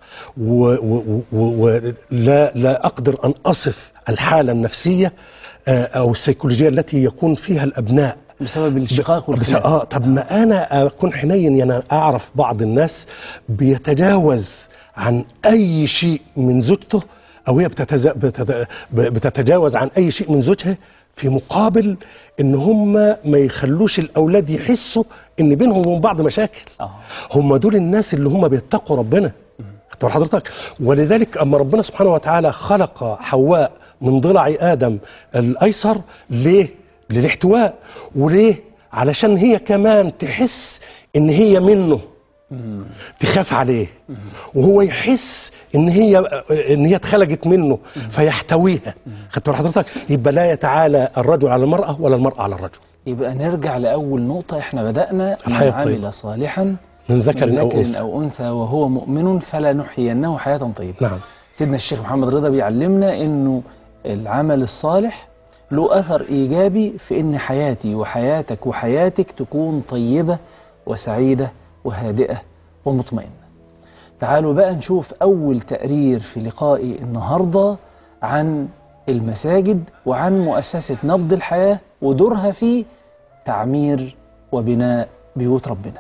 ولا لا اقدر ان اصف الحاله النفسيه آه، او السيكولوجيه التي يكون فيها الابناء بسبب الشقاق بس والخلاف اه طب ما انا اكون حنين يعني اعرف بعض الناس بيتجاوز عن اي شيء من زوجته او هي بتتز... بتت... بتتجاوز عن اي شيء من زوجها في مقابل ان هم ما يخلوش الاولاد يحسوا ان بينهم وبين بعض مشاكل آه. هم دول الناس اللي هم بيتقوا ربنا خدت بال حضرتك ولذلك اما ربنا سبحانه وتعالى خلق حواء من ضلع ادم الايسر ليه للاحتواء وليه علشان هي كمان تحس ان هي منه تخاف عليه وهو يحس ان هي ان هي اتخلقت منه فيحتويها خدت بال حضرتك يبقى لا يتعالى الرجل على المراه ولا المراه على الرجل يبقى نرجع لأول نقطة احنا بدأنا من الحياة عمل الطيبة. صالحا من ذكر من او ذكر انثى أو أنثى وهو مؤمن فلا نحيينه حياة طيبة نعم سيدنا الشيخ محمد رضا بيعلمنا انه العمل الصالح له اثر ايجابي في ان حياتي وحياتك وحياتك تكون طيبه وسعيده وهادئه ومطمئنه. تعالوا بقى نشوف اول تقرير في لقائي النهارده عن المساجد وعن مؤسسه نبض الحياه ودورها في تعمير وبناء بيوت ربنا.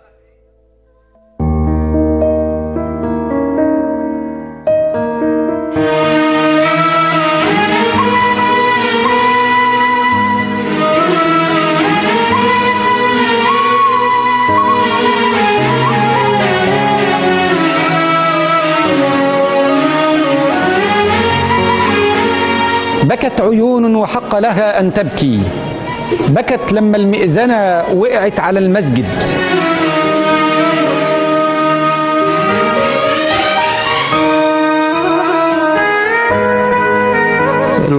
بكت عيون وحق لها أن تبكي بكت لما المئذنة وقعت على المسجد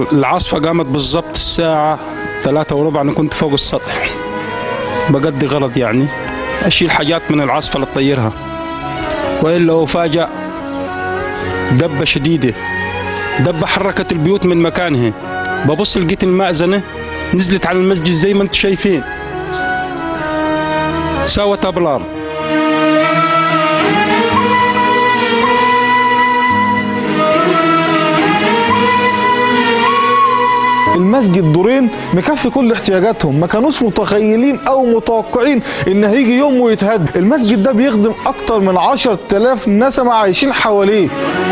العاصفة قامت بالضبط الساعة ثلاثة وربع أنا كنت فوق السطح بقضي غرض يعني أشيل حاجات من العاصفة اللي تطيرها وإلا أفاجأ دبة شديدة دبة حركت البيوت من مكانها ببص لقيت المأذنة نزلت على المسجد زي ما انتم شايفين ساوت أبلار المسجد دورين مكفي كل احتياجاتهم ما كانوش متخيلين او متوقعين ان هيجي يوم ويتهد المسجد ده بيخدم اكتر من 10000 نسمة عايشين حواليه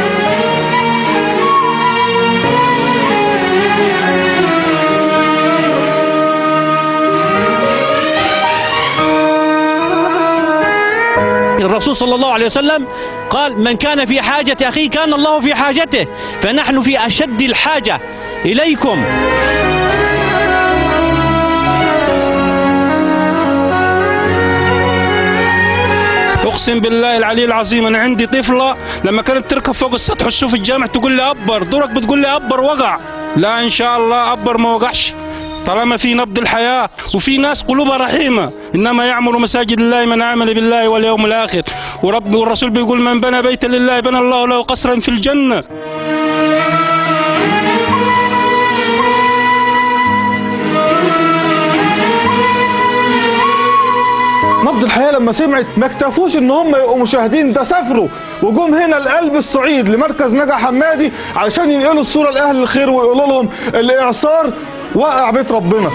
الرسول صلى الله عليه وسلم قال من كان في حاجة أخيه كان الله في حاجته فنحن في أشد الحاجة إليكم اقسم بالله العلي العظيم انا عندي طفله لما كانت تركب فوق السطح وتشوف الجامع تقول لي ابر دورك بتقول لي ابر وقع لا ان شاء الله ابر ما وقعش طالما في نبض الحياه وفي ناس قلوبها رحيمه انما يعمر مساجد الله من امن بالله واليوم الاخر ورب والرسول بيقول من بنى بيتا لله بنى الله له قصرا في الجنه نبض الحياه لما سمعت ما اكتفوش ان هم يبقوا مشاهدين ده سافروا وجم هنا لقلب الصعيد لمركز نجا حمادي عشان ينقلوا الصوره لاهل الخير ويقولوا لهم الاعصار وقع بيت ربنا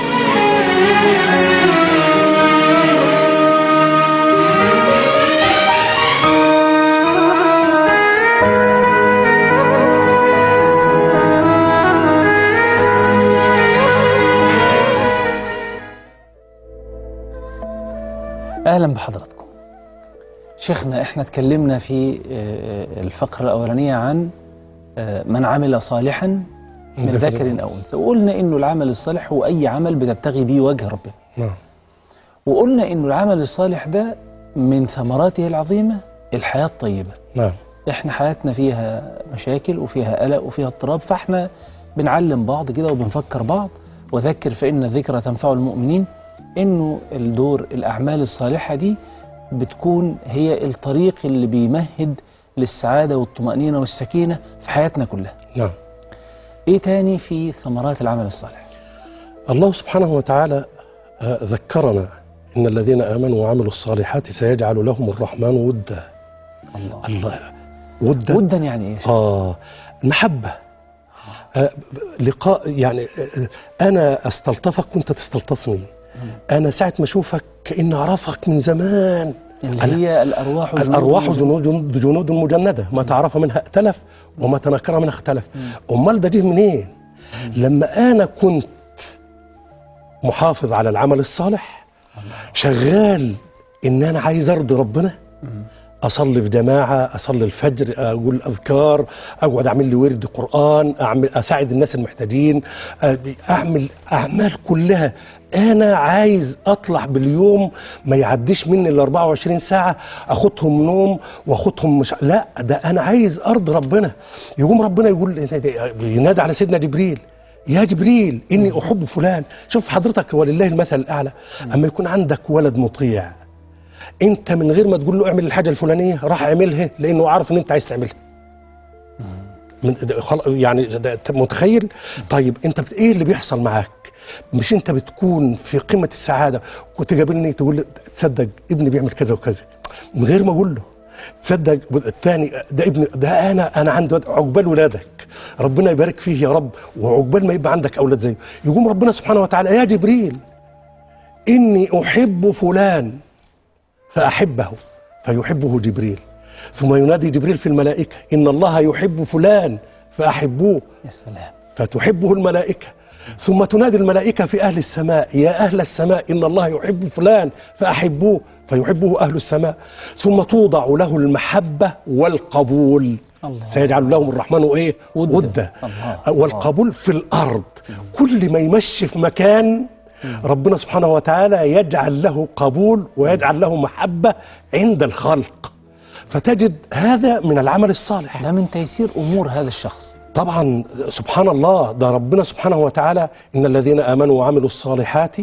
اهلا بحضراتكم شيخنا احنا اتكلمنا في آه، الفقره الاولانيه عن آه، من عمل صالحا من ذكر او انثى وقلنا انه العمل الصالح هو اي عمل بتبتغي به وجه ربنا نعم وقلنا انه العمل الصالح ده من ثمراته العظيمه الحياه الطيبه نعم احنا حياتنا فيها مشاكل وفيها قلق وفيها اضطراب فاحنا بنعلم بعض كده وبنفكر بعض وذكر فإن الذكرى تنفع المؤمنين انه الدور الاعمال الصالحة دي بتكون هي الطريق اللي بيمهد للسعادة والطمأنينة والسكينة في حياتنا كلها نعم ايه تاني في ثمرات العمل الصالح الله سبحانه وتعالى آه، ذكرنا إن الذين آمنوا وعملوا الصالحات سيجعل لهم الرحمن ودا الله الله ودا ودا يعني ايه يا شيخ؟ آه المحبة آه لقاء يعني آه أنا أستلطفك وأنت تستلطفني أنا ساعة ما أشوفك كأني أعرفك من زمان اللي أنا- هي الارواح جنود الأرواح وجنود. جنود جنود, جنود مجندة ما تعرف منها ائتلف وما تنكر منها اختلف أمال ده جه منين لما أنا كنت محافظ على العمل الصالح شغال إن أنا عايز أرضي ربنا أصلي في جماعة أصلي الفجر أقول أذكار أقعد أعمل لي ورد قرآن أعمل أساعد الناس المحتاجين أعمل أعمال كلها أنا عايز أطلع باليوم ما يعديش مني ال 24 ساعة أخدهم نوم وأخدهم مش لا ده أنا عايز أرض ربنا يقوم ربنا يقول ينادي على سيدنا جبريل يا جبريل إني أحب فلان شوف حضرتك ولله المثل الأعلى أما يكون عندك ولد مطيع انت من غير ما تقول له اعمل الحاجه الفلانيه راح اعملها لانه عارف ان انت عايز تعملها من ده خل- يعني ده أنت متخيل طيب انت بت... ايه اللي بيحصل معاك مش انت بتكون في قمه السعاده وتقابلني تقول لي تصدق ابني بيعمل كذا وكذا من غير ما اقول له تصدق الثاني ده ابني ده انا انا عندي ولد عقبال ولادك ربنا يبارك فيه يا رب وعقبال ما يبقى عندك اولاد زيه يقوم ربنا سبحانه وتعالى يا جبريل اني احب فلان فأحبه فيحبه جبريل ثم ينادي جبريل في الملائكة إن الله يحب فلان فأحبوه يا سلام فتحبه الملائكة ثم تنادي الملائكة في أهل السماء يا أهل السماء إن الله يحب فلان فأحبوه فيحبه أهل السماء ثم توضع له المحبة والقبول الله. سيجعل لهم الرحمن إيه ودا. ودا الله. والقبول في الأرض كل ما يمشي في مكان ربنا سبحانه وتعالى يجعل له قبول ويجعل له محبة عند الخلق فتجد هذا من العمل الصالح ده من تيسير امور هذا الشخص طبعا سبحان الله ده ربنا سبحانه وتعالى ان الذين امنوا وعملوا الصالحات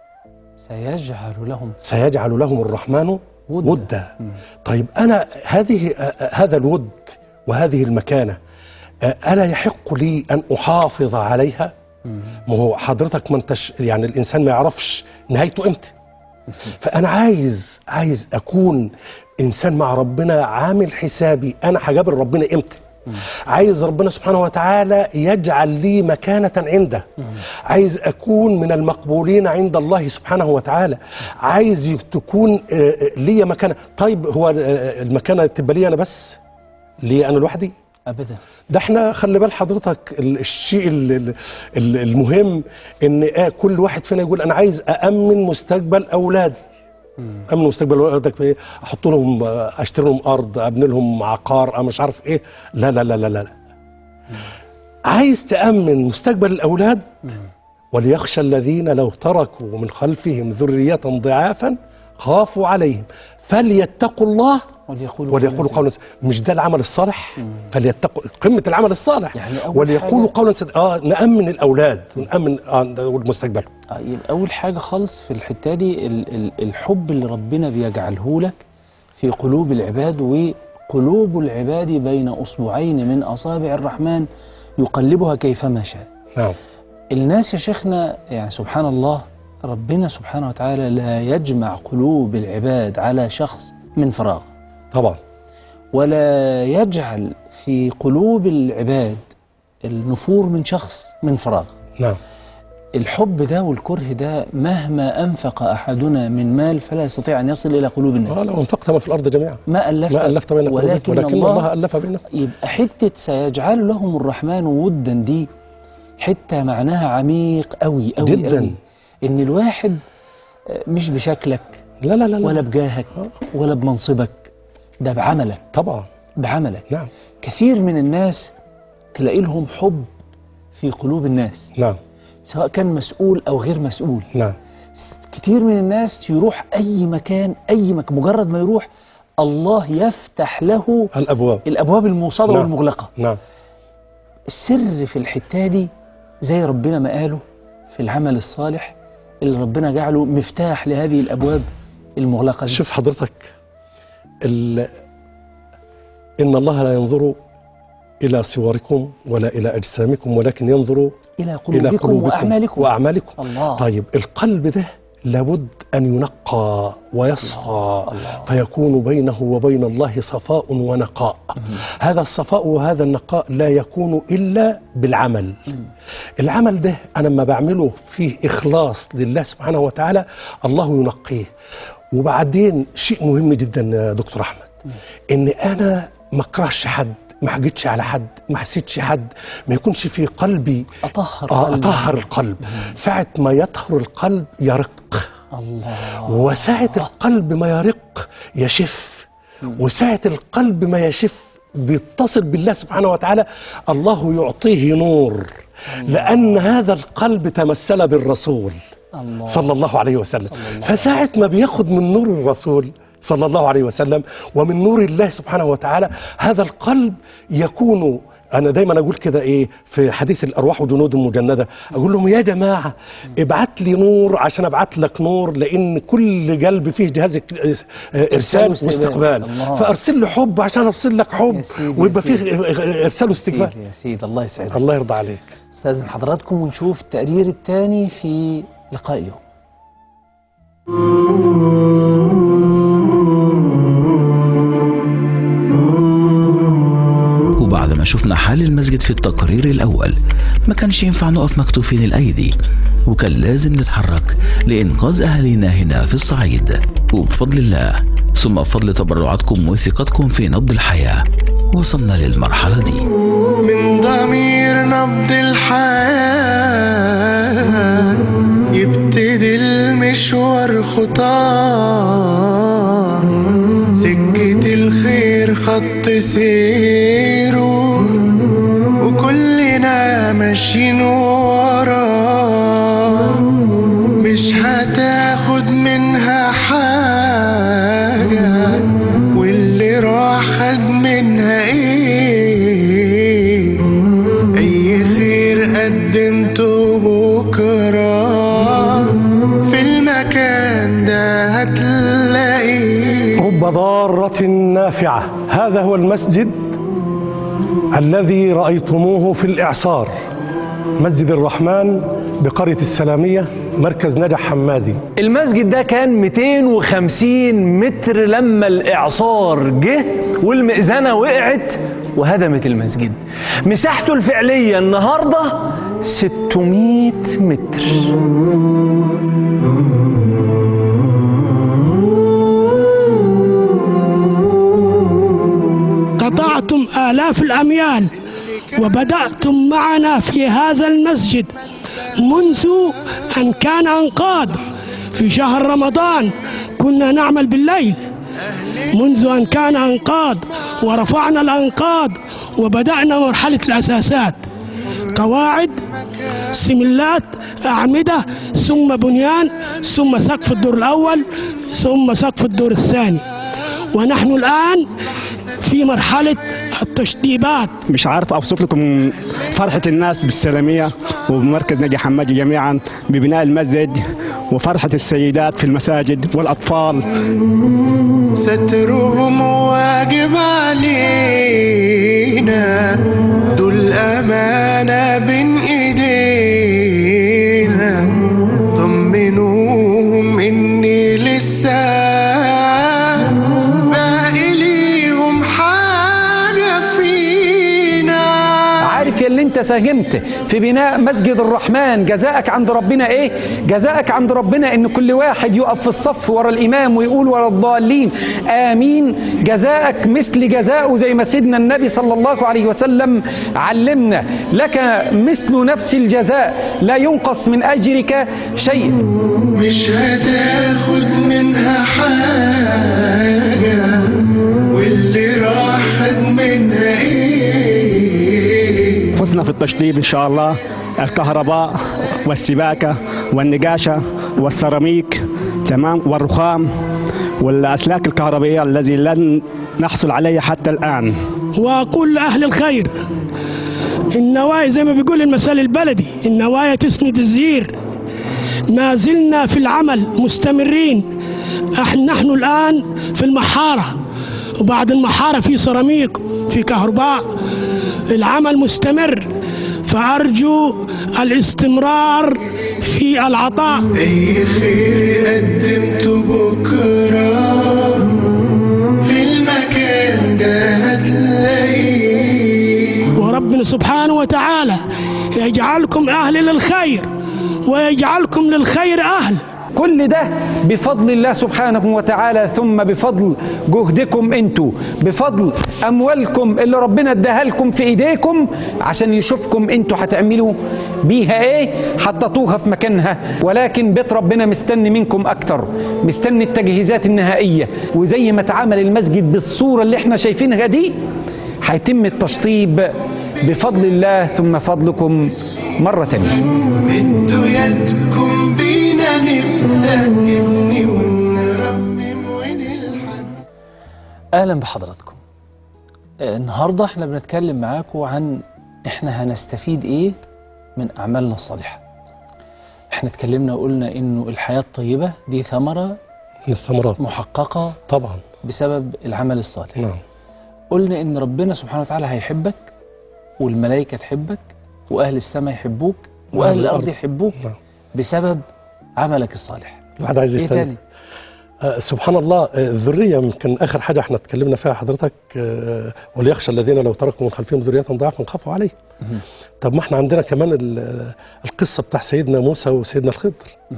سيجعل لهم سيجعل لهم الرحمن ودا. ودا, ودا. طيب انا هذه آه، هذا الود وهذه المكانه آه، الا يحق لي ان احافظ عليها ما هو حضرتك ما انتش يعني الانسان ما يعرفش نهايته امتى فانا عايز عايز اكون انسان مع ربنا عامل حسابي انا هجابر ربنا امتى عايز ربنا سبحانه وتعالى يجعل لي مكانة عنده عايز أكون من المقبولين عند الله سبحانه وتعالى عايز ي- تكون آه، آه، لي مكانة طيب هو آه، المكانة تبقى لي أنا بس لي أنا لوحدي ابدا ده احنا خلي بال حضرتك ال- الشيء ال- ال- ال- المهم ان آه كل واحد فينا يقول انا عايز أأمن مستقبل أولادي امن مستقبل اولادك بايه احط لهم آه، اشتري لهم ارض ابني لهم عقار أنا مش عارف ايه لا لا لا لا لا, لا. عايز تامن مستقبل الاولاد وليخشى الذين لو تركوا من خلفهم ذريه ضعافا خافوا عليهم فليتقوا الله وليقولوا وليقولوا قولا قولا سديدا. مش ده العمل الصالح فليتقوا قمه العمل الصالح يعني أول وليقولوا حاجة- قولا سديدا اه نامن الاولاد ونامن آه المستقبل آه، يبقى أول حاجة خالص في الحتة دي ال- ال- الحب اللي ربنا بيجعله لك في قلوب العباد وقلوب العباد بين أصبعين من أصابع الرحمن يقلبها كيفما شاء نعم الناس يا شيخنا يعني سبحان الله ربنا سبحانه وتعالى لا يجمع قلوب العباد على شخص من فراغ طبعا ولا يجعل في قلوب العباد النفور من شخص من فراغ نعم الحب ده والكره ده مهما أنفق أحدنا من مال فلا يستطيع أن يصل إلى قلوب آه الناس لو انفقت ما في الارض جميعا ما ألفت ما الفت بين قلوبهم ولكن, ولكن الله, الله الف بينهم يبقى حتة سيجعل لهم الرحمن ودا دي حتة معناها عميق أوي أوي جداً. أوي إن الواحد آه، مش بشكلك لا لا لا, لا. ولا بجاهك ولا بمنصبك ده بعملك طبعا بعملك نعم كثير من الناس تلاقي لهم حب في قلوب الناس نعم سواء كان مسؤول أو غير مسؤول نعم س- كتير من الناس يروح أي مكان أي مكان مجرد ما يروح الله يفتح له الابواب الأبواب الموصدة نعم. والمغلقة نعم السر في الحتة دي زي ربنا ما قاله في العمل الصالح اللي ربنا جعله مفتاح لهذه الأبواب المغلقة دي شوف حضرتك ال... ان الله لا ينظر الى صوركم ولا الى اجسامكم ولكن ينظر إلى الى قلوبكم, قلوبكم وأعمالكم واعمالكم الله. طيب القلب ده لابد ان ينقى ويصفى فيكون بينه وبين الله صفاء ونقاء هذا الصفاء وهذا النقاء لا يكون الا بالعمل العمل ده انا لما بعمله فيه اخلاص لله سبحانه وتعالى الله ينقيه وبعدين شيء مهم جدا يا دكتور احمد ان انا ما اكرهش حد ما حاجتش على حد ما حسيتش حد ما يكونش في قلبي أطهر آه قلبي. اطهر القلب ساعه ما يطهر القلب يرق الله وساعة القلب ما يرق يشف وساعة القلب ما يشف بيتصل بالله سبحانه وتعالى الله يعطيه نور لأن هذا القلب تمثل بالرسول الله صلى الله عليه وسلم صلى الله فساعة ما بياخد من نور الرسول صلى الله عليه وسلم ومن نور الله سبحانه وتعالى هذا القلب يكون انا دايما اقول كده ايه في حديث الارواح وجنود مجنده اقول لهم يا جماعه ابعت لي نور عشان ابعت لك نور لان كل قلب فيه جهاز اك- ارسال واستقبال. واستقبال الله. فارسل له حب عشان ارسل لك حب يا سيدي، ويبقى يا فيه ارسال واستقبال سيدي يا سيدي الله يسعدك الله يرضى عليك استاذن حضراتكم ونشوف التقرير الثاني في لقاء اليوم وبعد ما شفنا حال المسجد في التقرير الأول ما كانش ينفع نقف مكتوفين الأيدي وكان لازم نتحرك لإنقاذ أهالينا هنا في الصعيد وبفضل الله ثم بفضل تبرعاتكم وثقتكم في نبض الحياة وصلنا للمرحلة دي من ضمير نبض الحياة يبتدي المشوار خطاه سكة الخير خط سيره وكلنا ماشيين وراه مش هتاخد منها حاجة واللي راح خد منها ايه نافعة هذا هو المسجد الذي رأيتموه في الإعصار مسجد الرحمن بقرية السلامية مركز نجح حمادي المسجد ده كان 250 متر لما الإعصار جه والمئذنة وقعت وهدمت المسجد مساحته الفعلية النهاردة 600 متر قطعتم آلاف الأميال وبدأتم معنا في هذا المسجد منذ أن كان أنقاض في شهر رمضان كنا نعمل بالليل منذ أن كان أنقاض ورفعنا الأنقاض وبدأنا مرحلة الأساسات قواعد سملات أعمدة ثم بنيان ثم سقف الدور الأول ثم سقف الدور الثاني ونحن الآن في مرحلة التشطيبات مش عارف اوصف لكم فرحه الناس بالسلاميه وبمركز نجي حمادي جميعا ببناء المسجد وفرحه السيدات في المساجد والاطفال سترهم واجب علينا دول أمانة بين إيدينا طمنوهم إني لسه باقي ليهم حاجة فينا عارف يا اللي انت ساهمت في بناء مسجد الرحمن جزاءك عند ربنا ايه جزاءك عند ربنا ان كل واحد يقف في الصف ورا الامام ويقول ورا الضالين امين جزاءك مثل جزاءه زي ما سيدنا النبي صلى الله عليه وسلم علمنا لك مثل نفس الجزاء لا ينقص من اجرك شيء مش هتاخد منها حاجة واللي راح خد منها ايه فزنا في التشطيب ان شاء الله الكهرباء والسباكه والنقاشه والسيراميك تمام والرخام والاسلاك الكهربائيه الذي لن نحصل عليها حتى الان وأقول لأهل الخير النوايا زي ما بيقول المثل البلدي النوايا تسند الزير ما زلنا في العمل مستمرين احنا نحن الآن في المحارة وبعد المحارة في سيراميك في كهرباء العمل مستمر فأرجو الاستمرار في العطاء اي خير قدمته بكرة في المكان ده هتلاقيه وربنا سبحانه وتعالى يجعلكم أهل للخير ويجعلكم للخير أهل كل ده بفضل الله سبحانه وتعالى ثم بفضل جهدكم انتوا بفضل اموالكم اللي ربنا اداها لكم في ايديكم عشان يشوفكم انتوا هتعملوا بيها ايه حطيتوها في مكانها ولكن بيت ربنا مستني منكم اكتر مستني التجهيزات النهائيه وزي ما اتعمل المسجد بالصوره اللي احنا شايفينها دي هيتم التشطيب بفضل الله ثم فضلكم مره ثانيه مدوا يدكم بينا نبدأ نبني ونرمم ونلحن اهلا بحضراتكم آه، النهارده احنا بنتكلم معاكم عن احنا هنستفيد ايه من اعمالنا الصالحه احنا اتكلمنا وقلنا انه الحياه الطيبه دي ثمره من الثمرات محققه طبعا بسبب العمل الصالح نعم قلنا ان ربنا سبحانه وتعالى هيحبك والملائكه تحبك واهل السماء يحبوك واهل الارض يحبوك نعم. بسبب عملك الصالح الواحد عايز ايه يهتم تاني آه، سبحان الله آه، الذرية يمكن آخر حاجة احنا اتكلمنا فيها حضرتك آه، وليخشى الذين لو تركوا من خلفهم ذرية ضعافا خافوا عليه طب ما احنا عندنا كمان ال- القصة بتاع سيدنا موسى وسيدنا الخضر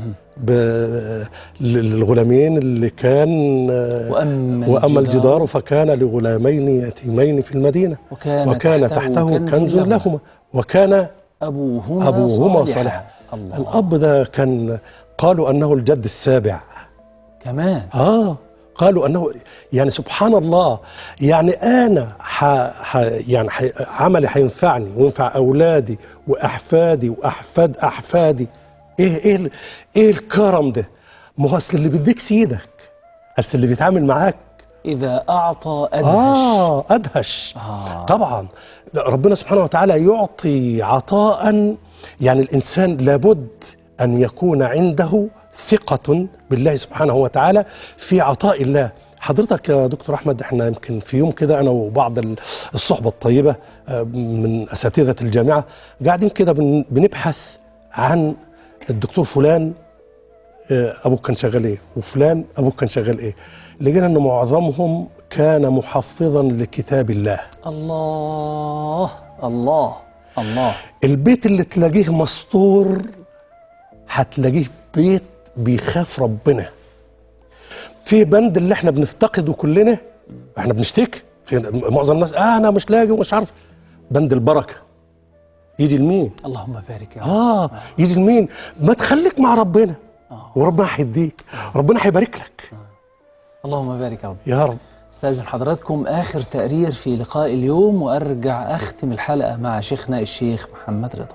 ب- للغلامين اللي كان آه، وأما وأما الجدار الجدار فكان لغلامين يتيمين في المدينة وكان, وكان تحته كنز لهما وكان أبوهما, أبوهما صالحا صالحا الله الأب ده كان قالوا أنه الجد السابع كمان آه قالوا أنه يعني سبحان الله يعني أنا ح ح يعني ح عملي هينفعني وينفع أولادي وأحفادي وأحفاد أحفادي إيه إيه ال- إيه الكرم ده؟ ما هو أصل اللي بيديك سيدك أصل اللي بيتعامل معاك إذا أعطى أدهش آه أدهش آه. طبعا ربنا سبحانه وتعالى يعطي عطاء يعني الإنسان لابد أن يكون عنده ثقة بالله سبحانه وتعالى في عطاء الله حضرتك يا دكتور احمد احنا يمكن في يوم كده انا وبعض ال- الصحبه الطيبه آه، من اساتذه الجامعه قاعدين كده بن- بنبحث عن الدكتور فلان آه، ابوه كان شغال ايه وفلان ابوه كان شغال ايه لقينا ان معظمهم كان محفظا لكتاب الله الله الله الله البيت اللي تلاقيه مسطور هتلاقيه بيت بيخاف ربنا في بند اللي احنا بنفتقده كلنا احنا بنشتكي في معظم الناس آه انا مش لاقي ومش عارف بند البركه يجي لمين اللهم بارك يا رب اه يجي لمين ما تخليك مع ربنا وربنا هيديك ربنا هيبارك لك اللهم بارك يا رب يا رب استاذن حضراتكم اخر تقرير في لقاء اليوم وارجع اختم الحلقه مع شيخنا الشيخ محمد رضا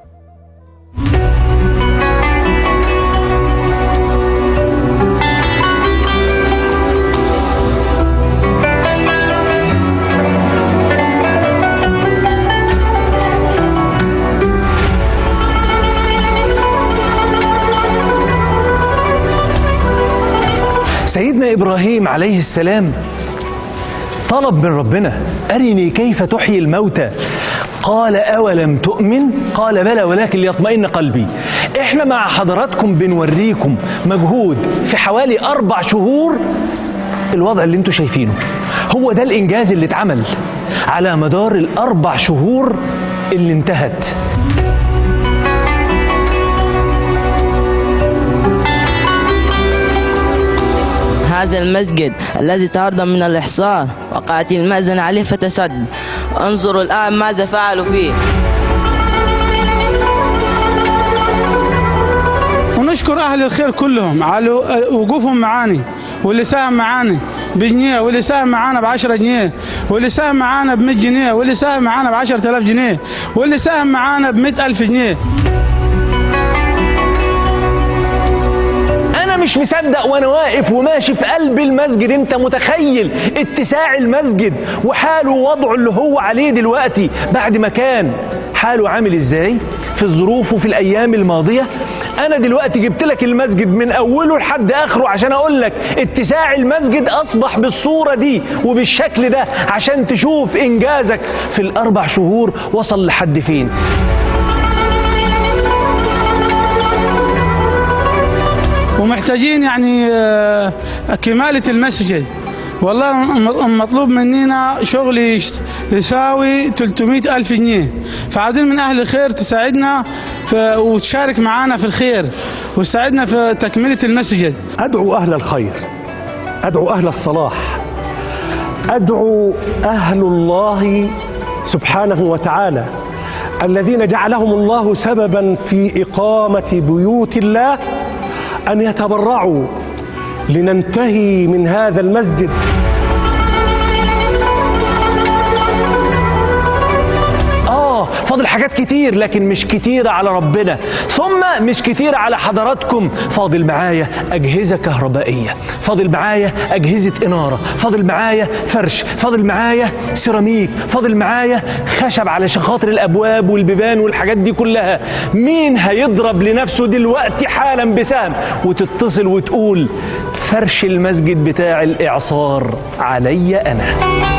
سيدنا إبراهيم عليه السلام طلب من ربنا أرني كيف تحيي الموتى قال أولم تؤمن قال بلى ولكن ليطمئن قلبي احنا مع حضراتكم بنوريكم مجهود في حوالي أربع شهور الوضع اللي انتوا شايفينه هو ده الإنجاز اللي اتعمل على مدار الأربع شهور اللي انتهت هذا المسجد الذي تهرب من الإحصار وقعت المأذن عليه فتسد انظروا الآن ماذا فعلوا فيه ونشكر اهل الخير كلهم على وقوفهم معاني واللي ساهم معانا بجنيه واللي ساهم معانا ب 10 جنيه واللي ساهم معانا ب 100 جنيه واللي ساهم معانا ب 10000 جنيه واللي ساهم معانا ب 100000 جنيه انا مش مصدق وانا واقف وماشي في قلب المسجد انت متخيل اتساع المسجد وحاله ووضعه اللي هو عليه دلوقتي بعد ما كان حاله عامل ازاي في الظروف وفي الايام الماضيه انا دلوقتي جبت لك المسجد من اوله لحد اخره عشان اقول لك اتساع المسجد اصبح بالصوره دي وبالشكل ده عشان تشوف انجازك في الاربع شهور وصل لحد فين ومحتاجين يعني آه، كمالة المسجد والله م- مطلوب مننا شغل يش- يساوي 300 ألف جنيه فعاوزين من أهل الخير تساعدنا في وتشارك معنا في الخير وتساعدنا في تكملة المسجد أدعو أهل الخير أدعو أهل الصلاح أدعو أهل الله سبحانه وتعالى الذين جعلهم الله سببا في إقامة بيوت الله أن يتبرعوا لننتهي من هذا المسجد آه فاضل حاجات كتير لكن مش كتيرة على ربنا ثم مش كتيرة على حضراتكم فاضل معايا أجهزة كهربائية فاضل معايا أجهزة إنارة فاضل معايا فرش فاضل معايا سيراميك فاضل معايا خشب علشان خاطر الأبواب والبيبان والحاجات دي كلها مين هيضرب لنفسه دلوقتي حالا بسهم وتتصل وتقول فرش المسجد بتاع الإعصار علي أنا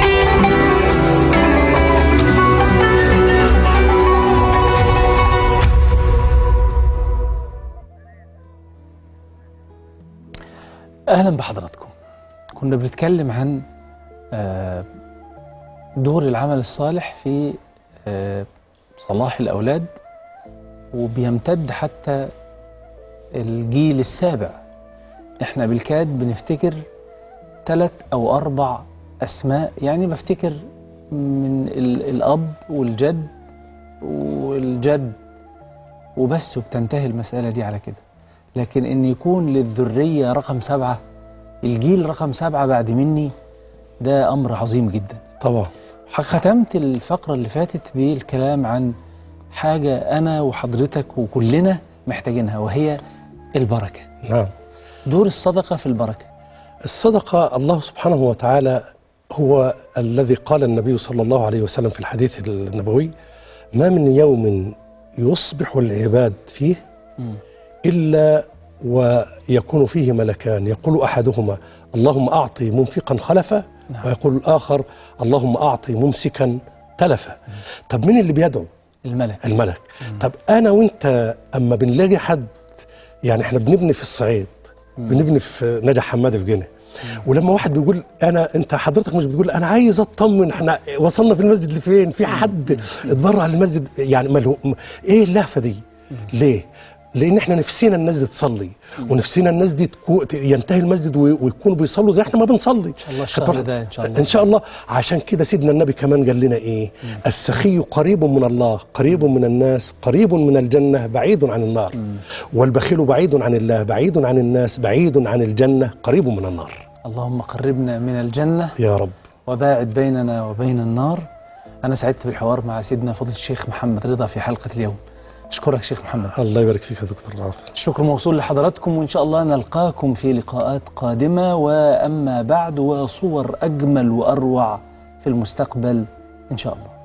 اهلا بحضراتكم كنا بنتكلم عن آه، دور العمل الصالح في آه، صلاح الاولاد وبيمتد حتى الجيل السابع احنا بالكاد بنفتكر ثلاث او اربع اسماء يعني بفتكر من ال- الاب والجد والجد وبس وبتنتهي المساله دي على كده لكن ان يكون للذريه رقم سبعه الجيل رقم سبعه بعد مني ده امر عظيم جدا طبعا ختمت الفقره اللي فاتت بالكلام عن حاجه انا وحضرتك وكلنا محتاجينها وهي البركه نعم دور الصدقه في البركه الصدقة الله سبحانه وتعالى هو الذي قال النبي صلى الله عليه وسلم في الحديث النبوي ما من يوم يصبح العباد فيه إلا ويكون فيه ملكان يقول احدهما اللهم اعطي منفقا خلفا نعم. ويقول الاخر اللهم اعطي ممسكا تلفا طب مين اللي بيدعو الملك الملك طب انا وانت اما بنلاقي حد يعني احنا بنبني في الصعيد بنبني في نجع حمادي في جنة ولما واحد بيقول انا انت حضرتك مش بتقول انا عايز اطمن احنا وصلنا في المسجد لفين في حد اتبرع للمسجد يعني ماله ايه اللهفه دي ليه لان احنا نفسنا الناس دي تصلي ونفسنا الناس دي تكو ينتهي المسجد وي- ويكونوا بيصلوا زي احنا ما بنصلي ان شاء الله الشهر ده إن شاء الله. ان شاء الله عشان كده سيدنا النبي كمان قال لنا ايه السخي قريب من الله قريب من الناس قريب من الجنه بعيد عن النار والبخيل بعيد عن الله بعيد عن الناس بعيد عن الجنه قريب من النار اللهم قربنا من الجنة يا رب وباعد بيننا وبين النار أنا سعدت بالحوار مع سيدنا فضل الشيخ محمد رضا في حلقة اليوم أشكرك شيخ محمد الله يبارك فيك يا دكتور العافيه الشكر موصول لحضراتكم وإن شاء الله نلقاكم في لقاءات قادمة وأما بعد وصور أجمل وأروع في المستقبل إن شاء الله